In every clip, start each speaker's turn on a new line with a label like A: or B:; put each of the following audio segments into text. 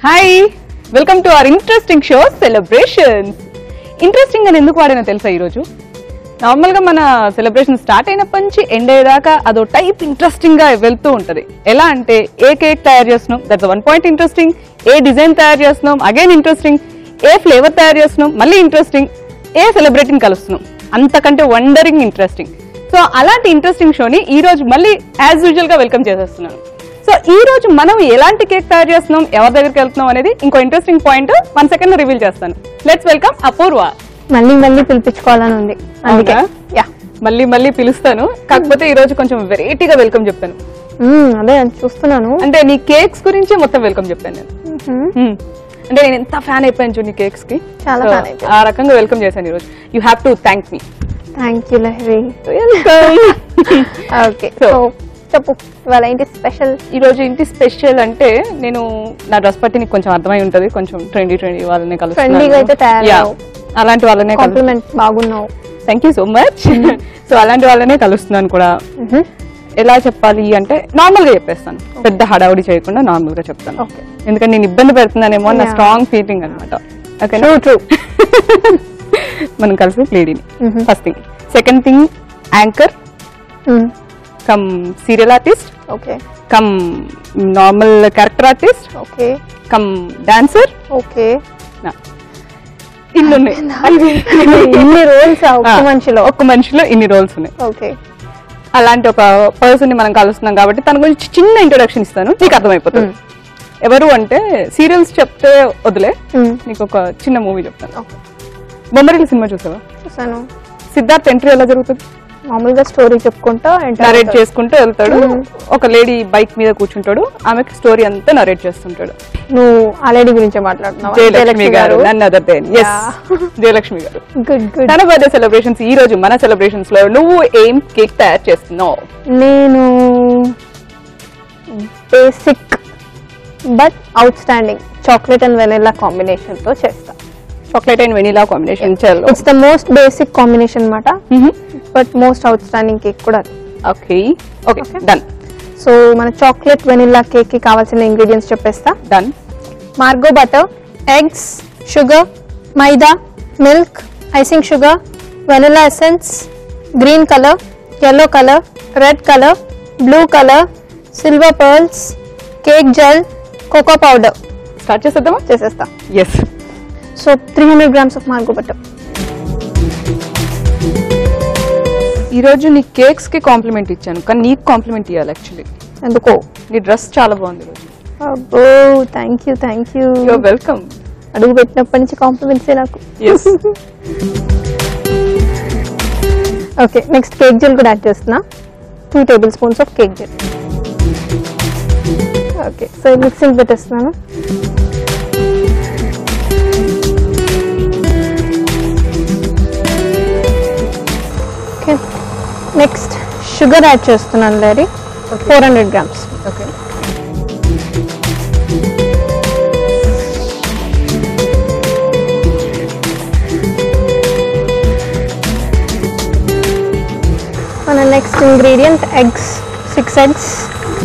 A: Hi welcome to our interesting show celebrations interesting అని ఎందుకు వాడినా తెలుసా ఈరోజు నార్మల్గా మన సెలబ్రేషన్ స్టార్ట్ అయినప్పటి నుంచి ఎండ్ అయ్యేదాకా అదో టైప్ ఇంట్రెస్టింగ్ గా వెళ్తూ ఉంటది ఎలా అంటే ఏ కేక్ తయారు చేస్తున్నాం that's one point interesting a design తయారు చేస్తున్నాం అగైన్ ఇంట్రెస్టింగ్ ఏ ఫ్లేవర్ తయారు చేస్తున్నాం మళ్ళీ ఇంట్రెస్టింగ్ ఏ సెలబ్రేటింగ్ కలుస్తున్నాం అంతకంటే వండరింగ్ ఇంట్రెస్టింగ్ సో అలాంటి ఇంట్రెస్టింగ్ షోని ఈ రోజు మళ్ళీ యాజ్ యూజువల్ గా వెల్కమ్ చేసేస్తున్నాను సో ఈ రోజు మనం ఎలాంటి కేక్ తయారు చేస్తున్నాం ఎవరి దగ్గరికి వెళ్తున్నాం అనేది ఇంకో interesting point one second reveal చేస్తాను లెట్స్ వెల్కమ్ అపూర్వ
B: మళ్ళీ మళ్ళీ పిలిపించుకోవాలని ఉంది అందుకే
A: అవునా?
B: యా
A: మళ్ళీ మళ్ళీ పిలుస్తాను కాకపోతే ఈ రోజు కొంచెం వెరైటీగా వెల్కమ్ చెప్తాను
B: మ్మ్, అదే చూస్తున్నాను
A: అంటే నీ కేక్స్ గురించి మొత్తం వెల్కమ్ చెప్తాను నేను
B: మ్మ్.
A: Hmm. అంటే నేను ఎంత ఫ్యాన్ అయిపోయాను చూడు నీ కేక్స్ కి
B: చాలా
A: So,
B: fan అయిపోయాను.
A: ఆ రకంగా వెల్కమ్ చేశాను ఈ రోజు you have to thank me
B: thank you Lahari
A: welcome
B: okay
A: So-
B: so చెప్పు ఇవాళ ఏంటి స్పెషల్
A: ఈ రోజు ఇంటి స్పెషల్ అంటే నేను నా డ్రెస్ బట్టి నీకు కొంచెం అర్థమై ఉంటది కొంచెం ట్రెండీ ట్రెండీ వాళ్ళనే
B: Trendy గా అయితే తయారయ్యావు.
A: Yeah. అలాంటి వాళ్ళనే
B: కాంప్లిమెంట్ బాగున్నావు
A: thank you so much so అలాంటి వాళ్ళనే కలుస్తున్నాను కూడా
B: మ్మ్.
A: ఎలా చెప్పాలి అంటే నార్మల్ గా చెప్పేస్తాను పెద్ద హడావుడి చేయకుండా నార్మల్ గా చెప్తాను
B: Okay.
A: ఎందుకంటే నేను ఇబ్బంది పెడుతున్నానేమో నా
B: Yeah.
A: స్ట్రాంగ్ ఫీలింగ్ అనమాట ఓకే
B: ట్రూ ట్రూ
A: మనం కలిసి లేడీని
B: Mhm.
A: First thing second thing anchor come serial artist
B: okay
A: come normal character artist
B: okay
A: come dancer
B: okay
A: ఇన్ని ఉన్నాయి
B: ఇన్ని రోల్స్ ఒక్క
A: ఆ,
B: మనిషిలో
A: ఒక్క మనిషిలో ఇన్ని రోల్స్ ఉన్నాయి
B: ఓకే
A: అలాంటి ఒక పర్సన్ ని మనం కలుస్తున్నాం కాబట్టి తన గురించి చిన్న ఇంట్రొడక్షన్ ఇస్తాను నీకు అర్థమైపోతుంది ఎవరు అంటే సీరియల్స్ చెప్తే వదిలే
B: మ్మ్.
A: నీకు ఒక చిన్న మూవీ చెప్తాను
B: Okay.
A: బొమ్మరిల్లు సినిమా చూసావా
B: చూసాను
A: సిద్ధార్థ్ ఎంట్రీ ఎలా జరుగుతుంది
B: మామూలుగా స్టోరీ చెప్పుకుంటా enter
A: నరేట్
B: అవుతాడు.
A: చేసుకుంటూ వెళ్తాడు ఒక లేడీ బైక్ మీద కూర్చుంటాడు ఆమెకి స్టోరీ అంతా నరేట్ చేస్తుంటాడు
B: నువ్వు ఆ లేడీ గురించే మాట్లాడుతున్నావా
A: జయలక్ష్మి గారు నన్ను అదర్ దేన్ S Jayalakshmi garu
B: good good
A: తన బర్త్డే సెలబ్రేషన్స్ ఈ రోజు మన సెలబ్రేషన్స్ లో నువ్వు ఏం కేక్ తయారు చేస్తున్నావు
B: నేను basic but outstanding chocolate and vanilla combination తో చేస్తా
A: చాక్లెట్ అండ్ వెనీలా కాంబినేషన్ చల్
B: it's the most basic combination అనమాట but most outstanding cake కూడా
A: ఓకే ఓకే డన్
B: సో మన చాక్లెట్ వెనిలా కేక్ కి కావాల్సిన ఇంగ్రీడియంట్స్ చెప్పేస్తా
A: done
B: Margo butter eggs sugar maida milk icing sugar vanilla essence green colour yellow colour red colour blue colour silver pearls cake gel cocoa powder
A: start చేసేద్దామా
B: చేసేస్తా
A: yes
B: so three hundred grams of Margo butter
A: ఈ రోజు నీ cakes కి complement ఇచ్చాను కానీ నీకు complement ఇవ్వాలి యాక్చువల్లీ
B: ఎందుకో
A: నీ డ్రెస్ చాలా బాగుంది ఈరోజు
B: అబ్బో thank you thank you
A: you're welcome
B: అడుగు పెట్టినప్పటి నుంచి కాంప్లిమెంట్సే నాకు
A: yes
B: okay next cake gel కూడా యాడ్ చేస్తున్నా two tablespoons of cake gel okay so mixing పెట్టేస్తున్నాను ఓకే నెక్స్ట్ షుగర్ యాడ్ చేస్తున్నాను లేరీ ఫోర్ హండ్రెడ్ గ్రామ్స్
A: ఓకే
B: మన next ingredient eggs six eggs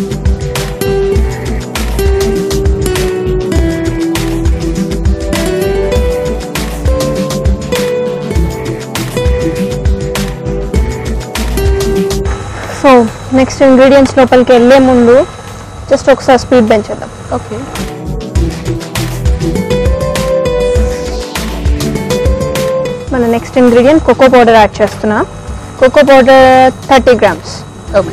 B: so next ingredients లోపలికి వెళ్ళే ముందు just ఒకసారి స్పీడ్ పెంచేద్దాం
A: ఓకే
B: మన next ingredient cocoa powder add చేస్తున్నా cocoa powder thirty grams
A: okay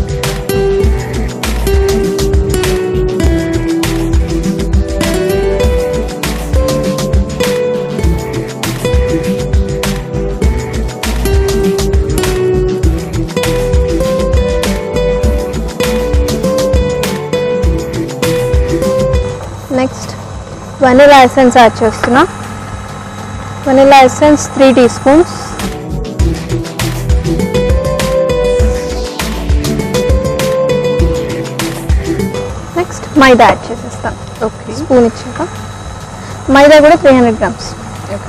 B: next vanilla essence add చేస్తున్నా vanilla essence three teaspoons next maida add చేసేస్తాను
A: okay
B: spoon ఇచ్చాక మైదా కూడా three hundred grams
A: okay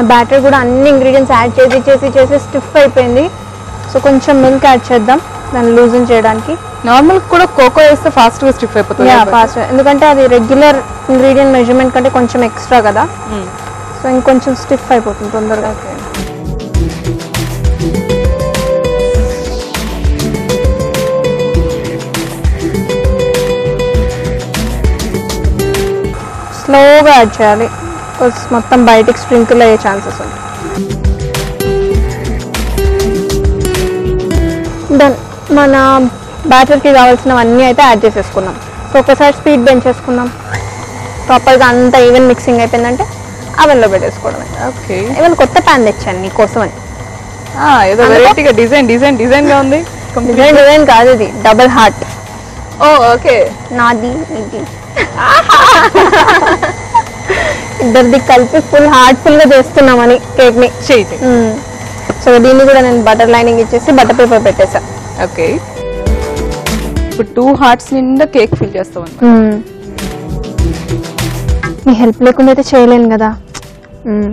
B: batter కూడా అన్ని ఇంగ్రీడియంట్స్ యాడ్ చేసి చేసి చేసి స్టిఫ్ అయిపోయింది సో కొంచెం మిల్క్ యాడ్ చేద్దాం దాన్ని లూజన్ చేయడానికి
A: నార్మల్ కూడా కోకో వేస్తే ఫాస్ట్ గా స్టిఫ్ అయిపోతుంది
B: యా ఫాస్ట్ ఎందుకంటే అది రెగ్యులర్ ఇంగ్రీడియంట్ మెజర్మెంట్ కంటే కొంచెం ఎక్స్ట్రా కదా సో ఇంకొంచెం స్టిఫ్ అయిపోతుంది తొందరగా స్లోగా యాడ్ చేయాలి Because మొత్తం బయటికి స్ప్రింకిల్ అయ్యే ఛాన్సెస్ ఉంటాయి దెన్ మన బ్యాటర్కి కావాల్సినవన్నీ అయితే యాడ్ చేసేసుకున్నాం సో ఒకసారి స్పీడ్ పెంచేసుకున్నాం ప్రాపర్గా అంతా ఈవెన్ మిక్సింగ్ అయిపోయిందంటే అవెన్లో పెట్టేసుకోవడమే
A: ఓకే
B: ఈవెన్ కొత్త ప్యాన్ తెచ్చాను నీకోసం అని
A: ఏదో వెరైటీగా డిజైన్ డిజైన్ డిజైన్ గా ఉంది
B: డిజైన్ డిజైన్ కాదు ఇది డబుల్ హార్ట్
A: ఓ ఓకే
B: నాది ఇది ఇద్దరిది కలిపి ఫుల్ హార్ట్ఫుల్ గా చేస్తున్నామని కేక్ ని
A: చేయి చేయి
B: సో దీన్ని కూడా నేను బటర్ లైనింగ్ ఇచ్చేసి బటర్ పేపర్ పెట్టేసా
A: ఓకే ఇప్పుడు టూ హార్ట్స్ నిండా కేక్ ఫిల్ చేస్తాం అన్నమాట
B: మీ హెల్ప్ లేకుండా అయితే చేయలేను కదా మ్మ్.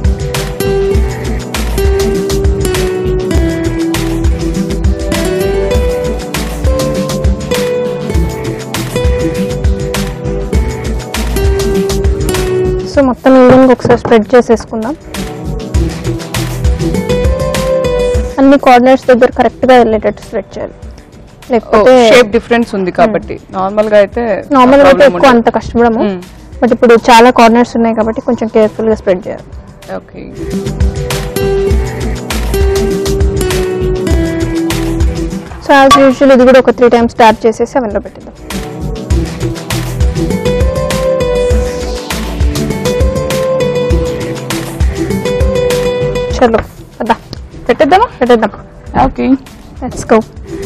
B: సో మొత్తం ఈవినింగ్ ఒకసారి స్ప్రెడ్ చేసేసుకుందాం అన్ని కార్నర్స్ దగ్గర కరెక్ట్ గా వెళ్ళేటట్టు స్ప్రెడ్ చేయాలి లేకపోతే
A: షేప్ డిఫరెన్స్ ఉంది కాబట్టి నార్మల్ గా అయితే
B: నార్మల్ అయితే
A: problem
B: ఎక్కువ
A: ఉండదు.
B: అంత కష్టపడము
A: మ్మ్.
B: బట్ ఇప్పుడు చాలా కార్నర్స్ ఉన్నాయి కాబట్టి కొంచెం కేర్ఫుల్ గా స్ప్రెడ్ చేయాలి
A: ఓకే
B: సో యాజ్ యూజువల్ ఇది కూడా ఒక త్రీ టైమ్స్ ట్యాప్ చేసేసి అవెన్లో పెట్టిద్దాం చలో వద్దా
A: పెట్టేద్దామా
B: పెట్టేద్దాం
A: okay
B: let's go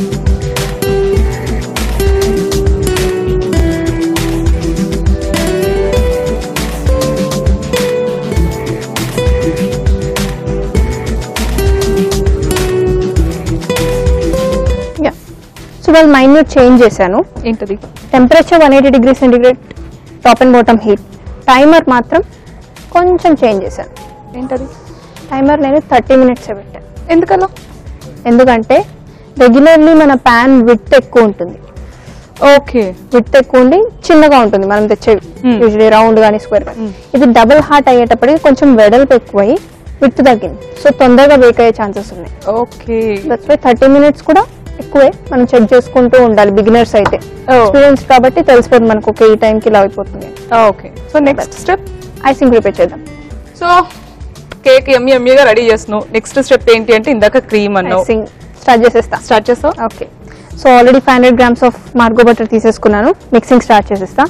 B: ya so వాళ్ళు మైన్యూట్ చేంజ్ చేశాను
A: ఏంటది
B: temperature one eighty degree centigrade top and bottom heat timer మాత్రం కొంచెం చేంజ్ చేశాను
A: ఏంటది
B: టైమర్ నేను థర్టీ మినిట్స్ పెట్టాను
A: ఎందుకలా
B: ఎందుకంటే రెగ్యులర్లీ మన ప్యాన్ విత్ ఎక్కువ ఉంటుంది
A: ఓకే
B: విత్ ఎక్కువ ఉండి చిన్నగా ఉంటుంది మనం తెచ్చేవి
A: Hmm.
B: యూజువలీ రౌండ్ కానీ స్క్వేర్ కానీ
A: Hmm.
B: ఇది డబుల్ హార్ట్ అయ్యేటప్పటికి కొంచెం వెడల్పు ఎక్కువై విత్ తగ్గింది సో తొందరగా వేక్ అయ్యే ఛాన్సెస్ ఉన్నాయి
A: okay
B: that's why thirty minutes కూడా ఎక్కువే మనం చెక్ చేసుకుంటూ ఉండాలి బిగినర్స్ అయితే
A: Oh.
B: ఎక్స్పీరియన్స్ కాబట్టి తెలిసిపోతుంది మనకు ఓకే ఈ టైంకి ఇలా అయిపోతుంది
A: okay so next step
B: icing prepare చేద్దాం
A: సో కేక్ ఎమ్మి ఎమ్మిగా రెడీ చేస్తున్నావు నెక్స్ట్ స్టెప్ ఏంటి అంటే ఇందాక క్రీమ్ అన్నావు
B: ఐసింగ్ స్టార్ట్ చేసేస్తా
A: స్టార్ట్ చేస్తావు
B: okay so already five hundred grams of Margo butter తీసేసుకున్నాను మిక్సింగ్ స్టార్ట్ చేసేస్తా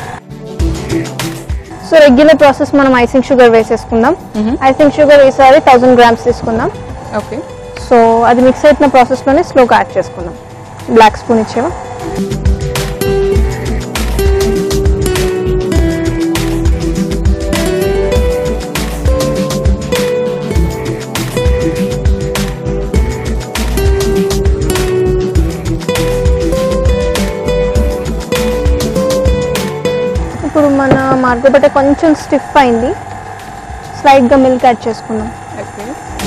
B: సో రెగ్యులర్ ప్రాసెస్ మనం ఐసింగ్ షుగర్ వేసేసుకుందాం
A: Mhm.
B: ఐసింగ్ షుగర్ ఈసారి థౌసండ్ గ్రామ్స్ తీసుకుందాం
A: ఓకే
B: సో అది మిక్స్ అయిన ప్రాసెస్లోనే స్లోగా యాడ్ చేసుకుందాం బ్లాక్ స్పూన్ ఇచ్చేవా ఇప్పుడు మన మార్గో బటర్ కొంచెం స్టిఫ్ అయింది స్లైట్గా మిల్క్ యాడ్ చేసుకుందాం
A: ఓకే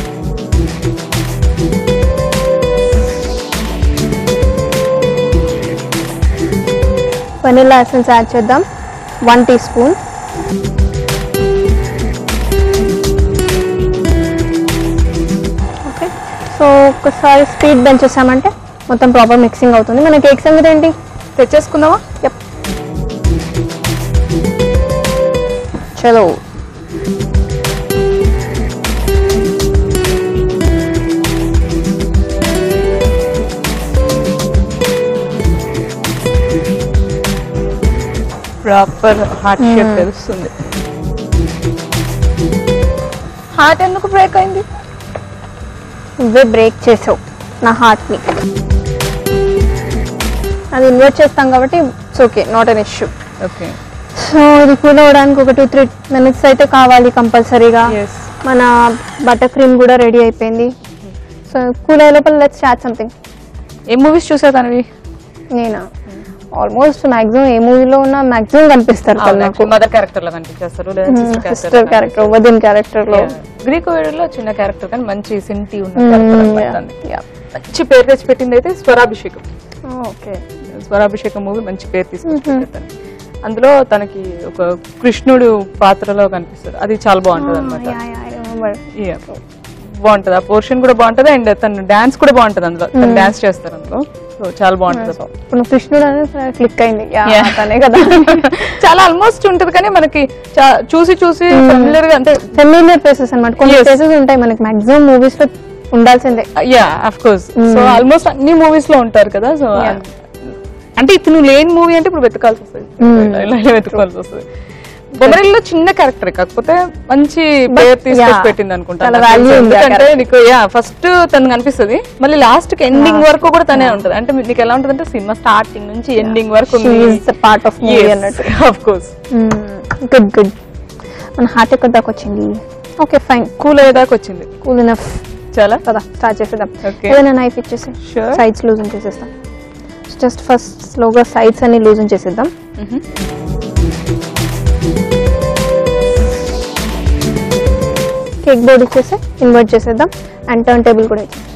B: వెనిల్లా ఎసెన్స్ యాడ్ చేద్దాం one teaspoon okay so ఒకసారి స్పీడ్ పెంచేసామంటే మొత్తం ప్రాపర్ మిక్సింగ్ అవుతుంది మన కేక్ సంగతి ఏంటి
A: తెచ్చేసుకుందామా
B: యప్ చలో
A: ప్రాపర్ హార్ట్ షేప్
B: Hmm.
A: తెలుస్తుంది హార్ట్ ఎందుకు బ్రేక్ అయింది
B: నువ్వే బ్రేక్ చేసావు నా హార్ట్ని అది ఇన్వర్ట్ చేస్తాం కాబట్టి it's okay not an issue
A: okay
B: so ఇది కూల్ అవ్వడానికి ఒక టూ త్రీ మినిట్స్ అయితే కావాలి కంపల్సరీగా
A: ఎస్
B: మన బటర్ క్రీమ్ కూడా రెడీ అయిపోయింది సో కూల్ అయ్యే లోపల లెట్స్ చాట్ సంథింగ్
A: ఏ మూవీస్ చూసా తనవి
B: నేనా ఆల్మోస్ట్ మాక్సిమం ఏ మూవీలో ఉన్న మాక్సిమం కనిపిస్తారు కదా నాకు
A: మదర్ క్యారెక్టర్ లో కనిపించేస్తారు
B: సిస్టర్ క్యారెక్టర్ వదిన్ క్యారెక్టర్ లో
A: గ్రీక్ వేడులో చిన్న క్యారెక్టర్ కానీ మంచి సింటి ఉన్న
B: Mm,
A: character
B: yeah,
A: అన్నమాట తనది.
B: yeah.
A: మంచి పేరు తెచ్చి పెట్టింది అయితే స్వరాభిషేకం
B: ఓకే
A: స్వరాభిషేకం మూవీ మంచి పేరు తీసుకొచ్చి తనకి. అందులో తనకి ఒక కృష్ణుడు పాత్రలో కనిపిస్తారు అది చాలా బాగుంటది అనమాట బాగుంటది ఆ పోర్షన్ కూడా బాగుంటది అండ్ తన డాన్స్ కూడా బాగుంటది అందులో తను డాన్స్ చేస్తారు అందులో సో చాలా బాగుంటది
B: ఇప్పుడు నువ్వు కృష్ణుడు అనేది క్లిక్ అయింది Yeah,
A: Yeah.
B: తనే కదా
A: చాలా ఆల్మోస్ట్ ఉంటది కానీ మనకి చా- చూసి చూసి ఫెమిలియర్ గా అంటే
B: ఫెమిలియర్ ప్లేసెస్ అన్నమాట కొన్ని
A: Yes.
B: ప్లేసెస్ ఉంటాయి మనకి మాక్సిమం మూవీస్ లో ఉండాల్సిందే
A: yeah of course so almost అన్ని మూవీస్ లో ఉంటారు కదా సో
B: Yeah.
A: అంటే ఇతను లేని మూవీ అంటే ఇప్పుడు వెతకాల్సి వస్తుంది ఇలా ఇలా వెతుకోవాల్సి వస్తుంది బొమ్మరిల్లో చిన్న క్యారెక్టర్ కాకపోతే మంచి పేరు తీసుకొచ్చి
B: yeah.
A: పెట్టింది అనుకుంటా
B: చాలా value ఉంది ఆ
A: ఎందుకంటే నీకు యా ఫస్ట్ తను కనిపిస్తుంది మళ్ళీ లాస్ట్ కి ఎండింగ్ వరకు కూడా తనే ఉంటది అంటే నీకు ఎలా ఉంటది అంటే సినిమా స్టార్టింగ్ నుంచి ఎండింగ్ వరకు
B: పార్ట్ ఆఫ్ మూవీ అన్నట్టు
A: ఆఫ్ కోర్స్
B: గుడ్ గుడ్ మన హార్ట్ ఎక్కడ దాకా వచ్చింది ఓకే ఫైన్
A: కూల్ అయ్యేదాకా వచ్చింది
B: కూల్ ఇనఫ్
A: చాలా
B: కదా స్టార్ట్ చేసేద్దాం
A: Okay.
B: ఏదైనా నైఫ్ ఇచ్చేసి
A: Sure.
B: సైడ్స్ లూజన్ చేసేస్తాం జస్ట్ ఫస్ట్ స్లోగా సైడ్స్ అన్ని లూజన్ చేసేద్దాం కేక్ బోర్డ్ ఇచ్చేసి ఇన్వర్ట్ చేసేద్దాం అండ్ టర్న్ టేబుల్ కూడా ఇచ్చేసి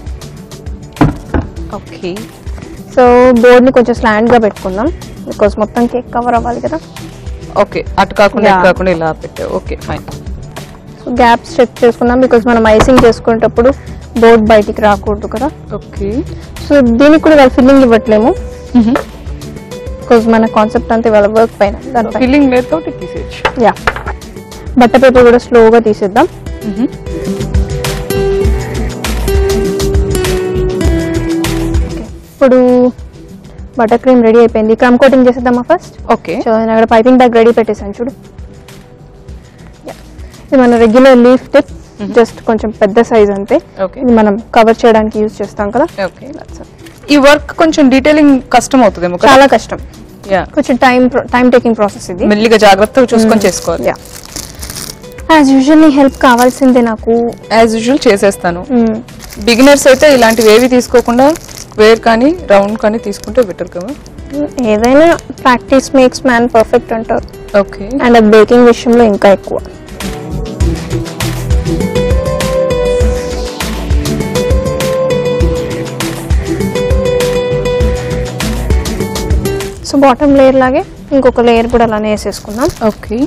A: ఓకే
B: సో బోర్డ్ని కొంచెం స్లాండ్ గా పెట్టుకుందాం బికాస్ మొత్తం కేక్ కవర్ అవ్వాలి కదా
A: ఓకే అటు కాకుండా ఇటు
B: Yeah.
A: కాకుండా ఇలా పెట్టావు okay fine
B: so gaps check చేసుకుందాం బికాస్ మనం ఐసింగ్ చేసుకునేటప్పుడు బోర్డ్ బయటికి రాకూడదు కదా
A: ఓకే
B: సో దీనికి కూడా వాళ్ళు ఫిల్లింగ్ ఇవ్వట్లేము బికాస్ మన కాన్సెప్ట్ అంతా వాళ్ళ వర్క్ పైన దానిపైన
A: ఫీలింగ్ లేదు కాబట్టి తీసేయచ్చు
B: యా బట్ట పేపర్ కూడా స్లోగా తీసేద్దాం ఇప్పుడు బటర్ క్రీమ్ రెడీ అయిపోయింది క్రమ్ కోటింగ్ చేసేద్దామా ఫస్ట్
A: ఓకే
B: సో నేను అక్కడ పైపింగ్ బ్యాగ్ రెడీ పెట్టేసాను చూడు Yeah. ఇది మన రెగ్యులర్ లీఫ్ టిప్ జస్ట్ కొంచెం పెద్ద సైజ్ అంతే
A: ఓకే
B: ఇది మనం కవర్ చేయడానికి యూజ్ చేస్తాం కదా
A: ఓకే ఈ వర్క్ కొంచెం డీటెయిలింగ్ కష్టం అవుతుందేమో కదా
B: చాలా కష్టం
A: యా
B: కొంచెం టైం టైం టేకింగ్ ప్రాసెస్ ఇది
A: మెల్లిగా జాగ్రత్తగా చూసుకొని చేసుకోవాలి
B: యా యాజ్ యూజువల్లీ హెల్ప్ కావాల్సిందే నాకు
A: యాజ్ యూజువల్ చేసేస్తాను
B: Mm.
A: బిగినర్స్ అయితే ఇలాంటివి ఏవి తీసుకోకుండా స్క్వేర్ కానీ రౌండ్ కానీ తీసుకుంటే బెటర్ కదా
B: ఏదైనా ప్రాక్టీస్ మేక్స్ మ్యాన్ పర్ఫెక్ట్ అంటారు
A: ఓకే
B: అండ్ అది బేకింగ్ విషయంలో ఇంకా ఎక్కువ సో బాటమ్ లేయర్ లాగే ఇంకొక లేయర్ కూడా అలానే వేసేసుకుందాం
A: ఓకే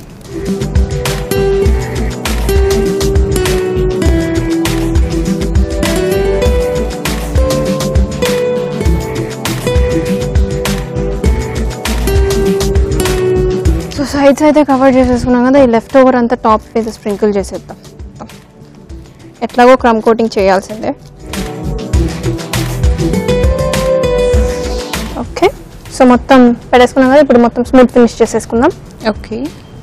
B: సో సైడ్స్ అయితే కవర్ చేసేసుకున్నాం కదా ఈ లెఫ్ట్ ఓవర్ అంతా టాప్ మీద స్ప్రింకిల్ చేసేద్దాం మొత్తం. ఎట్లాగో క్రమ్ కోటింగ్ చేయాల్సిందే ఓకే సో మొత్తం పెట్టేసుకున్నాం కదా ఇప్పుడు మొత్తం స్మూత్ ఫినిష్ చేసేసుకుందాం
A: ఓకే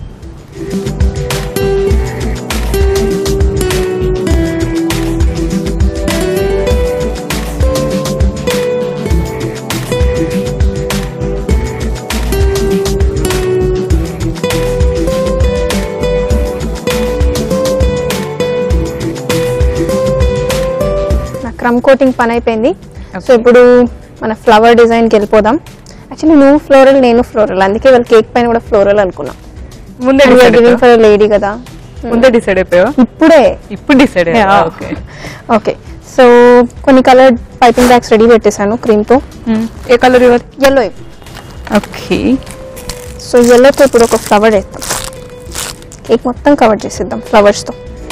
B: నా క్రమ్ కోటింగ్ పని అయిపోయింది సో
A: Okay.
B: ఇప్పుడు మన ఫ్లవర్ డిజైన్కి వెళ్ళిపోదాం యాక్చువల్లీ నువ్వు ఫ్లోరల్ నేను ఫ్లోరల్ అందుకే వాళ్ళ కేక్ పైన కూడా ఫ్లోరల్ అనుకున్నాం
A: ముందే డిసైడ్
B: గివింగ్ ఫర్ లేడీ కదా
A: ముందే డిసైడ్ అయిపోయావా
B: ఇప్పుడే
A: ఇప్పుడు డిసైడ్ అయ్యా ఓకే
B: ఓకే సో కొన్ని కలర్ పైపింగ్ బ్యాగ్స్ రెడీ పెట్టేశాను క్రీమ్తో
A: ఏ కలర్ ఇవ్వాలి
B: ఎల్లో
A: ఓకే
B: సో ఎల్లోతో ఇప్పుడు ఒక ఫ్లవర్ వేస్తాం కేక్ మొత్తం కవర్ చేసేద్దాం ఫ్లవర్స్తో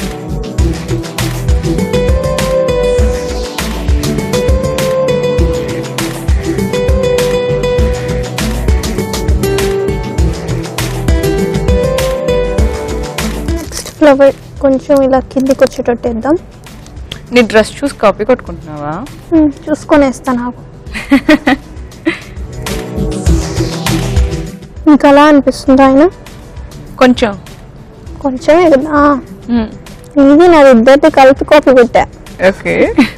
B: నెక్స్ట్ ఫ్లవర్ కొంచెం ఇలా కిందికి వచ్చేటట్టు వేద్దాం
A: నీ డ్రెస్ చూసి కాపీ కొట్టుకుంటున్నావా
B: Hmm, చూసుకొని వేస్తాను నాకు ఇంకా అలా అనిపిస్తుంది ఆయన
A: కొంచెం
B: కొంచెమే కదా ఇది నాది ఇద్దరిది కలిపి కాపీ పెట్టా
A: ఓకే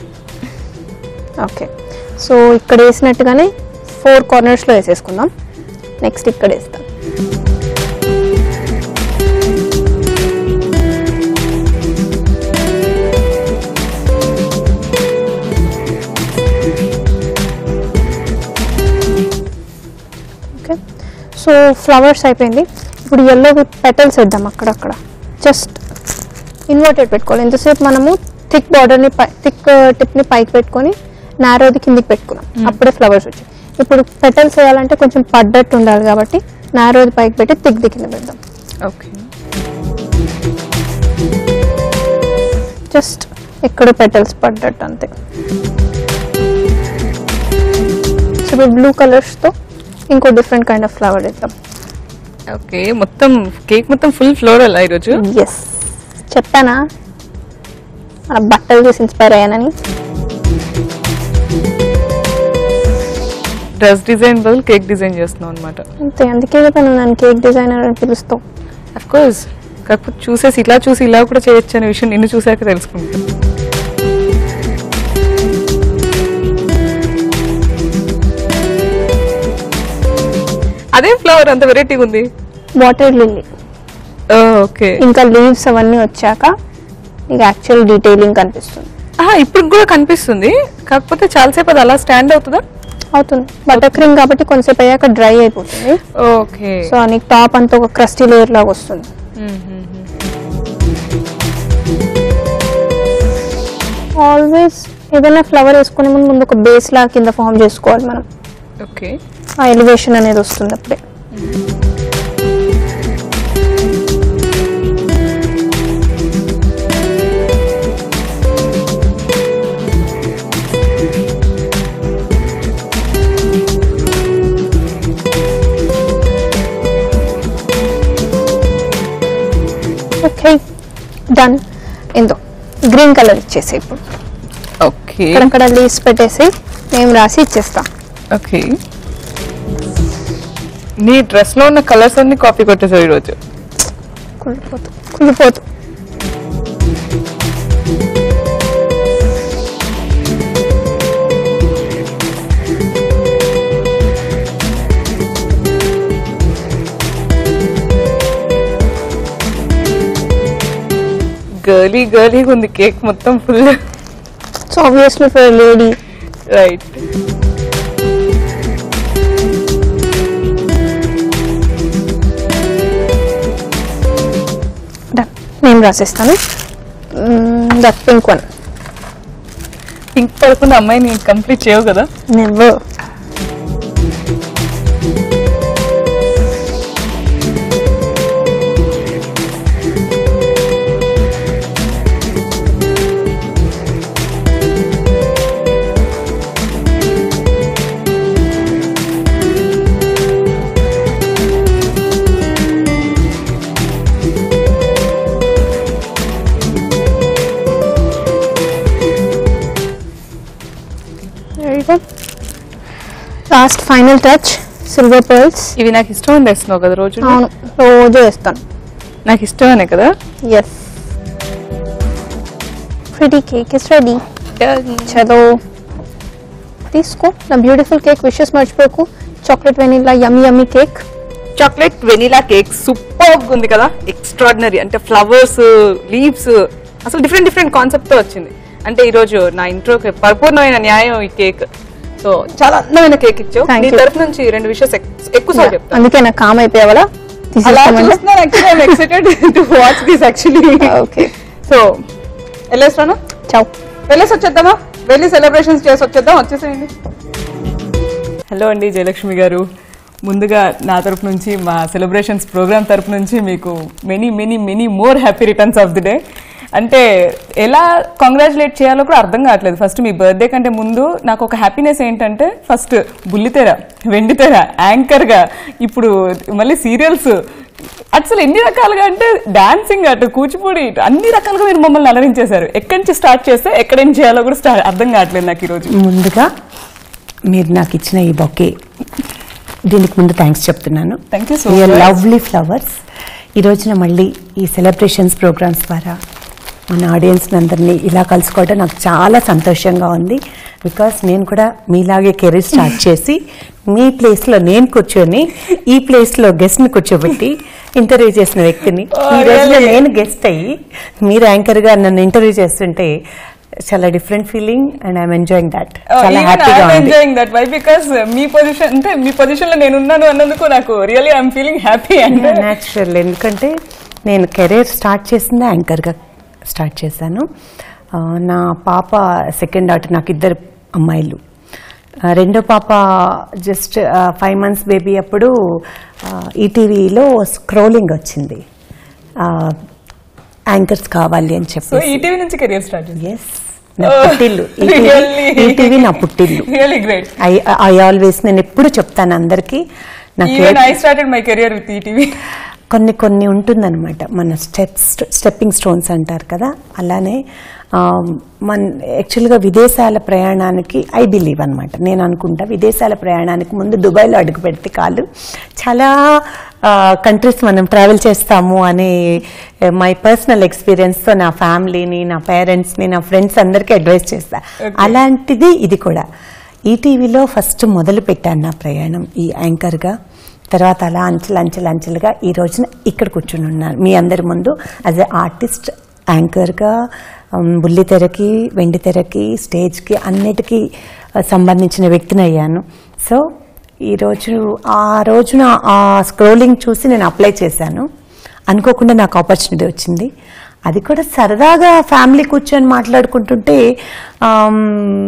B: ఓకే సో ఇక్కడ వేసినట్టుగానే ఫోర్ కార్నర్స్లో వేసేసుకుందాం నెక్స్ట్ ఇక్కడ వేస్తాం సో ఫ్లవర్స్ అయిపోయింది ఇప్పుడు ఎల్లో పెటల్స్ వేద్దాం అక్కడక్కడ జస్ట్ ఇన్వర్టెడ్ పెట్టుకోవాలి ఎంతసేపు మనము థిక్ బార్డర్ని పై థిక్ టిప్ని పైకి పెట్టుకొని నారోది కిందికి పెట్టుకున్నాం అప్పుడే ఫ్లవర్స్ వచ్చాయి ఇప్పుడు పెటల్స్ వేయాలంటే కొంచెం పడ్డట్టు ఉండాలి కాబట్టి నారోది పైకి పెట్టి థిక్ ది కింద పెడదాం
A: ఓకే
B: జస్ట్ ఎక్కడ పెటల్స్ పడ్డట్టు అంతే సో ఇప్పుడు బ్లూ కలర్స్తో ఇంకో డిఫరెంట్ కైండ్ ఆఫ్ ఫ్లవర్ ఇద్దాం
A: ఓకే మొత్తం కేక్ మొత్తం ఫుల్ ఫ్లోరల్ ఈరోజు
B: ఎస్ చెప్పానా మన బట్టలు చూసి ఇన్స్పైర్ అయ్యానని
A: డ్రెస్ డిజైన్ బదులు కేక్ డిజైన్ చేస్తున్నాం అనమాట
B: అంతే అందుకే కదా నువ్వు నన్ను కేక్ డిజైనర్ అని పిలుస్తావు
A: అఫ్ కోర్స్ కాకపోతే చూసేసి ఇలా చూసి ఇలా కూడా చేయొచ్చు అనే విషయం నిన్ను చూసాక తెలుసుకుంటా అదే ఫ్లవర్ అంత వెరైటీగా ఉంది
B: వాటర్ లిల్లీ
A: ఓకే
B: ఇంకా లీవ్స్ అవన్నీ వచ్చాక నీకు యాక్చువల్ డీటెయిలింగ్ కనిపిస్తుంది
A: ఇప్పుడు కూడా కనిపిస్తుంది కాకపోతే చాలాసేపు అది అలా స్టాండ్ అవుతుందా
B: అవుతుంది బటర్ క్రీమ్ కాబట్టి కొంతసేపు అయ్యాక డ్రై అయిపోతుంది
A: ఓకే
B: సో నీకు టాప్ అంతా ఒక క్రస్టీ లేయర్ లాగా వస్తుంది ఆల్వేస్ ఏదైనా ఫ్లవర్ వేసుకునే ముందు ముందు ఒక బేస్ లా కింద ఫామ్ చేసుకోవాలి మనం
A: ఓకే
B: ఆ ఎలివేషన్ అనేది వస్తుంది అప్పుడే ఓకే డన్ ఇందో గ్రీన్ కలర్ ఇచ్చేసి ఇప్పుడు
A: ఓకే
B: ఇక్కడక్కడ లీవ్స్ పెట్టేసి మేము రాసి ఇచ్చేస్తాం
A: ఓకే నీ డ్రెస్ లో ఉన్న కలర్స్ అన్ని కాపీ కొట్టేసావు ఈరోజు
B: కుళ్ళిపోతూ కుళ్ళిపోతూ
A: గర్లీ గర్లీగా ఉంది కేక్ మొత్తం full
B: so obviously for lady
A: right
B: done నేను రాసేస్తాను దట్ పింక్ వన్
A: పింక్ పడుకున్న అమ్మాయిని కంప్లీట్ చేయవు కదా
B: never very good last final touch silver pearls
A: ఇవి నాకు ఇష్టం అని తెస్తున్నావు కదా రోజు
B: అవును రోజు వేస్తాను
A: నాకు ఇష్టమనే కదా
B: yes pretty cake is ready చలో తీసుకో నా బ్యూటిఫుల్ కేక్ విషెస్ మర్చిపోకు chocolate vanilla yummy yummy cake
A: chocolate vanilla cake super ఉంది కదా ఎక్స్ట్రాడినరీ అంటే ఫ్లవర్స్ లీవ్స్ అసలు డిఫరెంట్ డిఫరెంట్ కాన్సెప్ట్ తో వచ్చింది అంటే ఈ రోజు నా ఇంట్రోకి పరిపూర్ణమైన న్యాయం ఈ కేక్ సో చాలా అందమైన కేక్ ఇచ్చావు
B: Thank
A: నీ
B: you.
A: తరపు నుంచి రెండు విషయాలు ఎక్కువ సార్లు చెప్తాను
B: అందుకే నాకు కామ్ అయిపోయావా
A: అలా చూస్తున్నాను actually I'm excited to watch this actually
B: okay
A: so వెళ్ళేస్తాను
B: చౌ
A: వెళ్ళేసి వచ్చేద్దామా వెళ్ళి సెలబ్రేషన్స్ చేసి వచ్చేద్దాం వచ్చేసేయండి హలో అండి జయలక్ష్మి గారు ముందుగా నా తరపు నుంచి మా సెలబ్రేషన్స్ ప్రోగ్రామ్ తరపు నుంచి మీకు many many many more happy returns of the day అంటే ఎలా కంగ్రాచులేట్ చేయాలో కూడా అర్థం కావట్లేదు ఫస్ట్ మీ బర్త్డే కంటే ముందు నాకు ఒక హ్యాపీనెస్ ఏంటంటే ఫస్ట్ బుల్లితెర వెండితెర యాంకర్గా ఇప్పుడు మళ్ళీ సీరియల్స్ అసలు ఎన్ని రకాలుగా అంటే డాన్సింగ్ అటు కూచిపూడి ఇటు అన్ని రకాలుగా మీరు మమ్మల్ని అలరించేశారు ఎక్కడి నుంచి స్టార్ట్ చేస్తే ఎక్కడి నుంచి చేయాలో కూడా స్టార్ట్ అర్థం కావట్లేదు నాకు ఈరోజు
C: ముందుగా మీరు నాకు ఇచ్చిన ఈ బొకే దీనికి ముందు థ్యాంక్స్ చెప్తున్నాను
A: Thank you so
C: Your
A: much.
C: Lovely flowers ఈ రోజున మళ్ళీ ఈ సెలబ్రేషన్స్ ప్రోగ్రామ్స్ ద్వారా మన ఆడియన్స్ అందరినీ ఇలా కలుసుకోవడం నాకు చాలా సంతోషంగా ఉంది బికాస్ నేను కూడా మీలాగే కెరీర్ స్టార్ట్ చేసి మీ ప్లేస్లో నేను కూర్చొని ఈ ప్లేస్లో గెస్ట్ని కూర్చోబెట్టి ఇంటర్వ్యూ చేసిన వ్యక్తిని
A: Oh,
C: ఈ రోజున
A: really?
C: నేను గెస్ట్ అయ్యి మీరు యాంకర్గా నన్ను ఇంటర్వ్యూ చేస్తుంటే చాలా different feeling and I'm enjoying that చాలా హ్యాపీగా ఉంది
A: ఎంజాయింగ్ దట్ వై బికాస్ మీ పొజిషన్ అంటే మీ పొజిషన్ లో నేను ఉన్నాను అన్నందుకు నాకు really I'm feeling happy and
C: natural ఎందుకంటే నేను కెరీర్ స్టార్ట్ చేసింది యాంకర్గా స్టార్ట్ చేశాను ఆ, నా పాప సెకండ్ డాటర్ నాకు ఇద్దరు అమ్మాయిలు ఆ, రెండో పాప జస్ట్ ఫైవ్ మంత్స్ బేబీ అప్పుడు ఈటీవీలో స్క్రోలింగ్ వచ్చింది యాంకర్స్ కావాలి అని
A: సో
C: చెప్పి
A: ఈటీవీ నుంచి కెరియర్ స్టార్ట్
C: ఎస్ నా పుట్టిల్లు ఈటీవీ నా పుట్టిల్లు
A: really great
C: I I always నేను ఎప్పుడు చెప్తాను అందరికీ నాకు
A: even I started my career with ETV
C: కొన్ని కొన్ని ఉంటుందన్నమాట మన స్టెప్స్ స్టెప్పింగ్ స్టోన్స్ అంటారు కదా అలానే ఆ, మన యాక్చువల్గా విదేశాల ప్రయాణానికి ఐ బిలీవ్ అనమాట నేను అనుకుంటా విదేశాల ప్రయాణానికి ముందు దుబాయ్లో అడుగు పెడితే కాదు చాలా కంట్రీస్ మనం ట్రావెల్ చేస్తాము అనే మై పర్సనల్ ఎక్స్పీరియన్స్తో నా ఫ్యామిలీని నా పేరెంట్స్ని నా ఫ్రెండ్స్ అందరికీ అడ్వైస్ చేస్తా అలాంటిది ఇది కూడా ఈటీవీలో ఫస్ట్ మొదలు పెట్టాను నా ప్రయాణం ఈ యాంకర్గా తర్వాత అలా అంచెలు అంచెలు అంచెలుగా ఈ రోజున ఇక్కడ కూర్చుని ఉన్నాను మీ అందరి ముందు యాజ్ ఎ ఆర్టిస్ట్ యాంకర్గా బుల్లి తెరకి వెండి తెరకి స్టేజ్కి అన్నిటికీ ఆ, సంబంధించిన వ్యక్తిని అయ్యాను సో ఈరోజు ఆ రోజున ఆ స్క్రోలింగ్ చూసి నేను అప్లై చేశాను అనుకోకుండా నాకు ఆపర్చునిటీ వచ్చింది అది కూడా సరదాగా ఫ్యామిలీ కూర్చొని మాట్లాడుకుంటుంటే ఆమ్,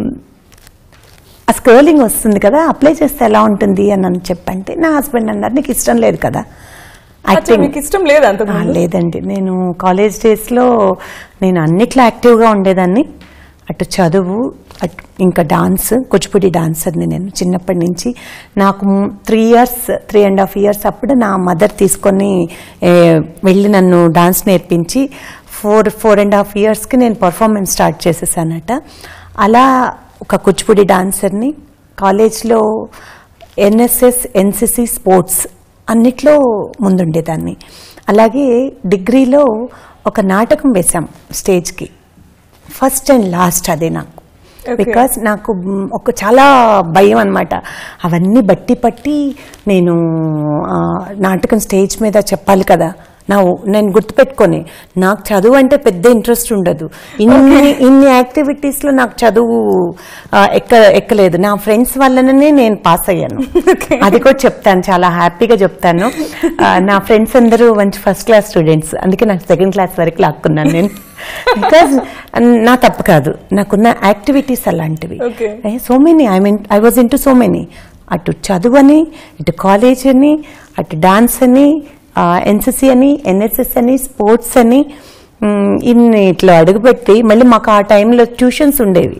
C: ఆ స్క్రోలింగ్ వస్తుంది కదా అప్లై చేస్తే ఎలా ఉంటుంది అని అని చెప్పంటే నా హస్బెండ్ అన్నారు నీకు ఇష్టం లేదు కదా యాక్టింగ్
A: మీకు ఇష్టం లేదు అంత
C: ఆ, లేదండి నేను కాలేజ్ డేస్లో నేను అన్నిట్లో యాక్టివ్గా ఉండేదాన్ని అటు చదువు అటు ఇంకా డాన్స్ కూచిపూడి డాన్సర్ని నేను చిన్నప్పటి నుంచి నాకు three years three and half years అప్పుడు నా మదర్ తీసుకొని ఏ, వెళ్ళి నన్ను డాన్స్ నేర్పించి ఫోర్ ఫోర్ అండ్ హాఫ్ ఇయర్స్కి నేను పర్ఫార్మెన్స్ స్టార్ట్ చేసేసానట అలా ఒక కూచిపూడి డాన్సర్ని కాలేజ్లో ఎన్ఎస్ఎస్ ఎన్సిసి స్పోర్ట్స్ అన్నిట్లో ముందుండేదాన్ని అలాగే డిగ్రీలో ఒక నాటకం వేశాం స్టేజ్కి ఫస్ట్ అండ్ లాస్ట్ అదే నాకు
A: Okay.
C: బికాస్ నాకు మ్, ఒక చాలా భయం అనమాట అవన్నీ బట్టి పట్టి నేను ఆ, నాటకం స్టేజ్ మీద చెప్పాలి కదా నా నేను గుర్తుపెట్టుకొని నాకు చదువు అంటే పెద్ద ఇంట్రెస్ట్ ఉండదు ఇన్ని ఇన్ని యాక్టివిటీస్లో నాకు చదువు ఆ, ఎక్క ఎక్కలేదు నా ఫ్రెండ్స్ వల్లనే నేను పాస్ అయ్యాను అది కూడా చెప్తాను చాలా హ్యాపీగా చెప్తాను ఆ, నా ఫ్రెండ్స్ అందరూ మంచి ఫస్ట్ క్లాస్ స్టూడెంట్స్ అందుకే నాకు సెకండ్ క్లాస్ వరకు లాక్కున్నాను నేను బికాజ్ నా తప్పు కాదు నాకున్న యాక్టివిటీస్ అలాంటివి
A: Okay.
C: So many I mean I was into so many అటు చదువు అని ఇటు కాలేజ్ అని అటు డాన్స్ అని ఎన్సిసి అని ఎన్ఎస్ఎస్ అని స్పోర్ట్స్ అని మ్, ఇన్ని ఇట్లా అడుగుపెట్టి మళ్ళీ మాకు ఆ టైంలో ట్యూషన్స్ ఉండేవి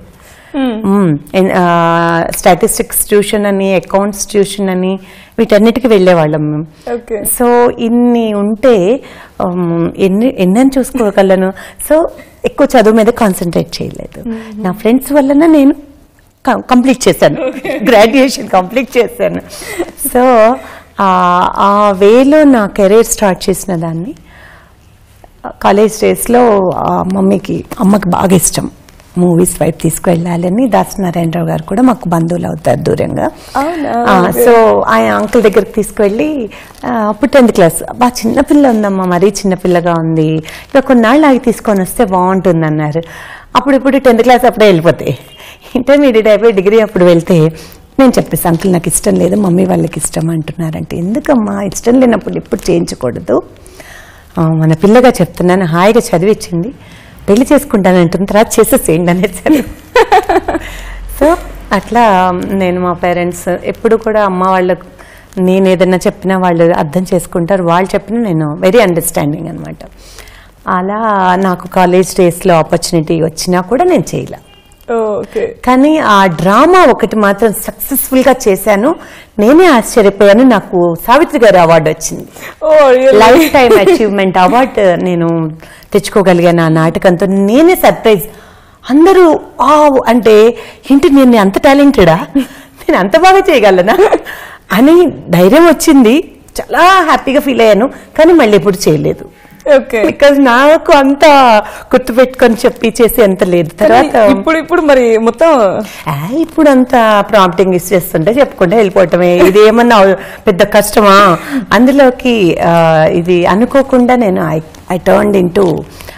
C: స్టాటిస్టిక్స్ ట్యూషన్ అని అకౌంట్స్ ట్యూషన్ అని వీటన్నిటికి వెళ్ళేవాళ్ళం మేము
A: ఓకే
C: సో ఇన్ని ఉంటే ఉమ్, ఎన్ని ఎన్నని చూసుకోగలను సో ఎక్కువ చదువు మీద కాన్సన్ట్రేట్ చేయలేదు నా ఫ్రెండ్స్ వలన నేను కంప్లీట్ చేశాను గ్రాడ్యుయేషన్ కంప్లీట్ చేశాను సో ఆ- ఆ వేలో నా కెరీర్ స్టార్ట్ చేసిన దాన్ని కాలేజ్ డేస్లో మమ్మీకి అమ్మకి బాగా ఇష్టం మూవీస్ వైపు తీసుకువెళ్ళాలని దాసనారాయణరావు గారు కూడా మాకు బంధువులు అవుతారు దూరంగా
A: అవునా?
C: ఆ, సో ఆయన అంకుల్ దగ్గరికి తీసుకువెళ్ళి ఆ, అప్పుడు టెన్త్ క్లాస్ బా చిన్నపిల్ల ఉందమ్మా మరీ చిన్నపిల్లగా ఉంది ఇక కొన్నాళ్ళు ఆగి తీసుకొని వస్తే బాగుంటుంది అన్నారు అప్పుడు ఇప్పుడు టెన్త్ క్లాస్ అప్పుడే వెళ్ళిపోతాయి ఇంటర్మీడియట్ అయిపోయి డిగ్రీ అప్పుడు వెళ్తే నేను చెప్పేసి అంకుల్ నాకు ఇష్టం లేదు మమ్మీ వాళ్ళకి ఇష్టం అంటున్నారంటే ఎందుకమ్మా ఇష్టం లేనప్పుడు ఇప్పుడు చేయించకూడదు ఆ, మన పిల్లగా చెప్తున్నాను హాయిగా చదివించింది పెళ్లి చేసుకుంటానంటుంది తర్వాత చేసేసేయండి అనేసారు సో అట్లా నేను మా పేరెంట్స్ ఎప్పుడు కూడా అమ్మ వాళ్ళకు నేను ఏదైనా చెప్పినా వాళ్ళు అర్థం చేసుకుంటారు వాళ్ళు చెప్పినా నేను వెరీ అండర్స్టాండింగ్ అనమాట అలా నాకు కాలేజ్ డేస్లో ఆపర్చునిటీ వచ్చినా కూడా నేను చేయలే
A: ఓకే
C: కానీ ఆ డ్రామా ఒకటి మాత్రం సక్సెస్ఫుల్గా చేశాను నేనే ఆశ్చర్యపోయాను నాకు సావిత్రి గారి అవార్డు వచ్చింది
A: ఓ
C: లైఫ్ టైం అచీవ్మెంట్ అవార్డు నేను తెచ్చుకోగలిగాను ఆ నాటకంతో నేనే సర్ప్రైజ్ అందరూ ఆ అంటే ఏంటి నేను అంత టాలెంటెడా నేను అంత బాగా చేయగలనా అని ధైర్యం వచ్చింది చాలా హ్యాపీగా ఫీల్ అయ్యాను కానీ మళ్ళీ ఎప్పుడు చేయలేదు
A: ఓకే
C: బికాజ్ నాకు అంత గుర్తుపెట్టుకొని చెప్పి చేసి అంత లేదు తర్వాత
A: ఇప్పుడు ఇప్పుడు మరి మొత్తం
C: ఆ, ఇప్పుడు అంత ప్రాంప్టింగ్ ఇచ్చేస్తుంటే చెప్పుకుంటే వెళ్ళిపోవటమే ఇది ఏమన్నా పెద్ద కష్టమా అందులోకి ఆ, ఇది అనుకోకుండా నేను I I turn into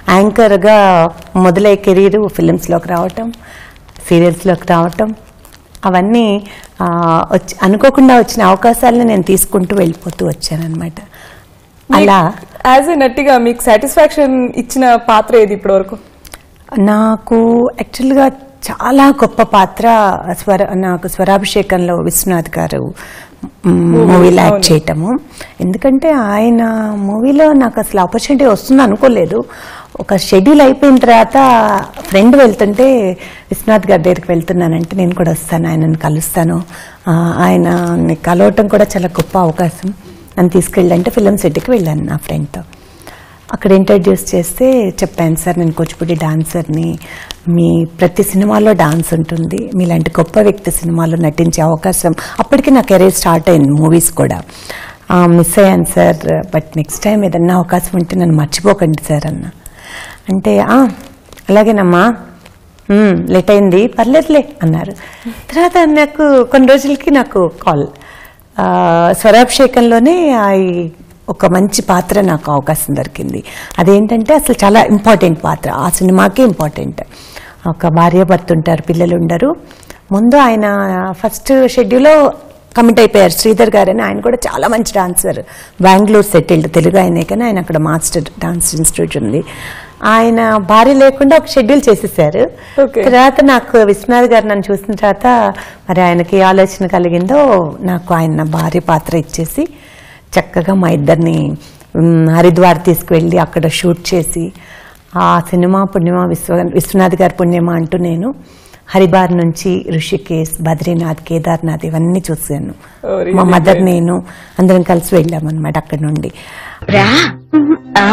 C: యాంకర్గా మొదలై కెరీర్ ఫిలిమ్స్లోకి రావటం సీరియల్స్లోకి రావటం అవన్నీ ఆ, వచ్చి అనుకోకుండా వచ్చిన అవకాశాలను నేను తీసుకుంటూ వెళ్ళిపోతూ వచ్చానన్నమాట అలా
A: యాజ్ ఏ నట్టిగా మీకు సాటిస్ఫాక్షన్ ఇచ్చిన పాత్ర ఏది ఇప్పటి వరకు
C: నాకు యాక్చువల్గా చాలా గొప్ప పాత్ర స్వర నాకు స్వరాభిషేకంలో విశ్వనాథ్ గారు మూవీలో యాక్ట్
A: అవును.
C: చేయటము ఎందుకంటే ఆయన మూవీలో నాకు అసలు ఆపర్చునిటీ వస్తుంది అనుకోలేదు ఒక షెడ్యూల్ అయిపోయిన తర్వాత ఫ్రెండ్ వెళ్తుంటే విశ్వనాథ్ గారి దగ్గరికి వెళ్తున్నానంటే నేను కూడా వస్తాను ఆయనను కలుస్తాను ఆ, ఆయనని కలవటం కూడా చాలా గొప్ప అవకాశం నన్ను తీసుకెళ్ళంటే ఫిలిం సిటీకి వెళ్ళాను నా ఫ్రెండ్తో అక్కడ ఇంట్రడ్యూస్ చేస్తే చెప్పాను సార్ నేను కూచిపూడి డాన్సర్ని మీ ప్రతి సినిమాలో డాన్స్ ఉంటుంది మీలాంటి గొప్ప వ్యక్తి సినిమాలో నటించే అవకాశం అప్పటికి నా కెరీర్ స్టార్ట్ అయింది మూవీస్ కూడా మిస్ అయ్యాను సార్ బట్ నెక్స్ట్ టైం ఏదన్నా అవకాశం ఉంటే నన్ను మర్చిపోకండి సార్ అన్న అంటే "ఆ, అలాగేనమ్మా "మ్మ్, లేట్ అయింది పర్లేదులే అన్నారు తర్వాత నాకు కొన్ని రోజులకి నాకు కాల్ ఆ, స్వరాభిషేకంలోనే ఆ- ఒక మంచి పాత్ర నాకు అవకాశం దొరికింది అదేంటంటే అసలు చాలా ఇంపార్టెంట్ పాత్ర ఆ సినిమాకి ఇంపార్టెంట్ ఒక భార్య భర్త ఉంటారు పిల్లలు ఉండరు ముందు ఆయన ఫస్ట్ షెడ్యూల్లో కమిట్ అయిపోయారు శ్రీధర్ గారని ఆయన కూడా చాలా మంచి డాన్సర్ బెంగళూరు సెటిల్డ్ తెలుగు ఆయనే కానీ ఆయన అక్కడ మాస్టర్ డాన్స్ ఇన్స్టిట్యూట్ ఉంది ఆయన భార్య లేకుండా ఒక షెడ్యూల్ చేసేసారు
A: Okay.
C: తర్వాత నాకు విశ్వనాథ్ గారు నన్ను చూసిన తర్వాత మరి ఆయనకి ఏ ఆలోచన కలిగిందో నాకు ఆయన భార్య పాత్ర ఇచ్చేసి చక్కగా మా ఇద్దరిని మ్, హరిద్వార్ తీసుకువెళ్ళి అక్కడ షూట్ చేసి ఆ సినిమా పుణ్యమా విశ్వ విశ్వనాథ్ గారి పుణ్యమా అంటూ నేను హరిద్వార్ నుంచి ఋషికేశ్ బద్రీనాథ్ కేదార్నాథ్ ఇవన్నీ చూశాను
A: Oh, really
C: మా మదర్
A: great.
C: నేను అందరం కలిసి వెళ్ళామన్నమాట అక్కడ నుండి
D: రా ఆ.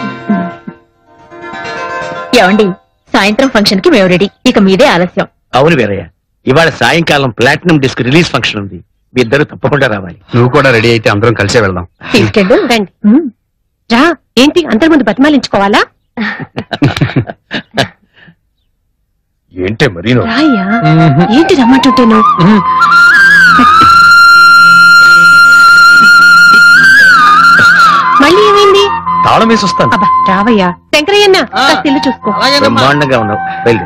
D: ఏమండి సాయంత్రం ఫంక్షన్ కి మేము రెడీ ఇక మీదే ఆలస్యం
E: అవును వీరయ్య ఇవాళ సాయంకాలం ప్లాటినం డిస్క్ రిలీజ్ ఫంక్షన్ ఉంది మీ ఇద్దరు తప్పకుండా రావాలి
F: నువ్వు కూడా రెడీ అయితే అందరం కలిసే వెళ్దాం
D: తీసుకెళ్ళు రండి ఉమ్. రా ఏంటి అందరి ముందు బతిమాలించుకోవాలా
F: ఏంటే మరీ నువ్వు?
D: రాయ్యా ఏంటి రమ్మంటుంటేను మళ్ళీ ఏమైంది
F: తాళం వేసి వస్తాను
D: అబ్బా రావయ్యా శంకరయ్యన్న కాస్త ఇల్లు చూసుకో
E: బ్రహ్మాండంగా ఉన్నావు వెళ్ళి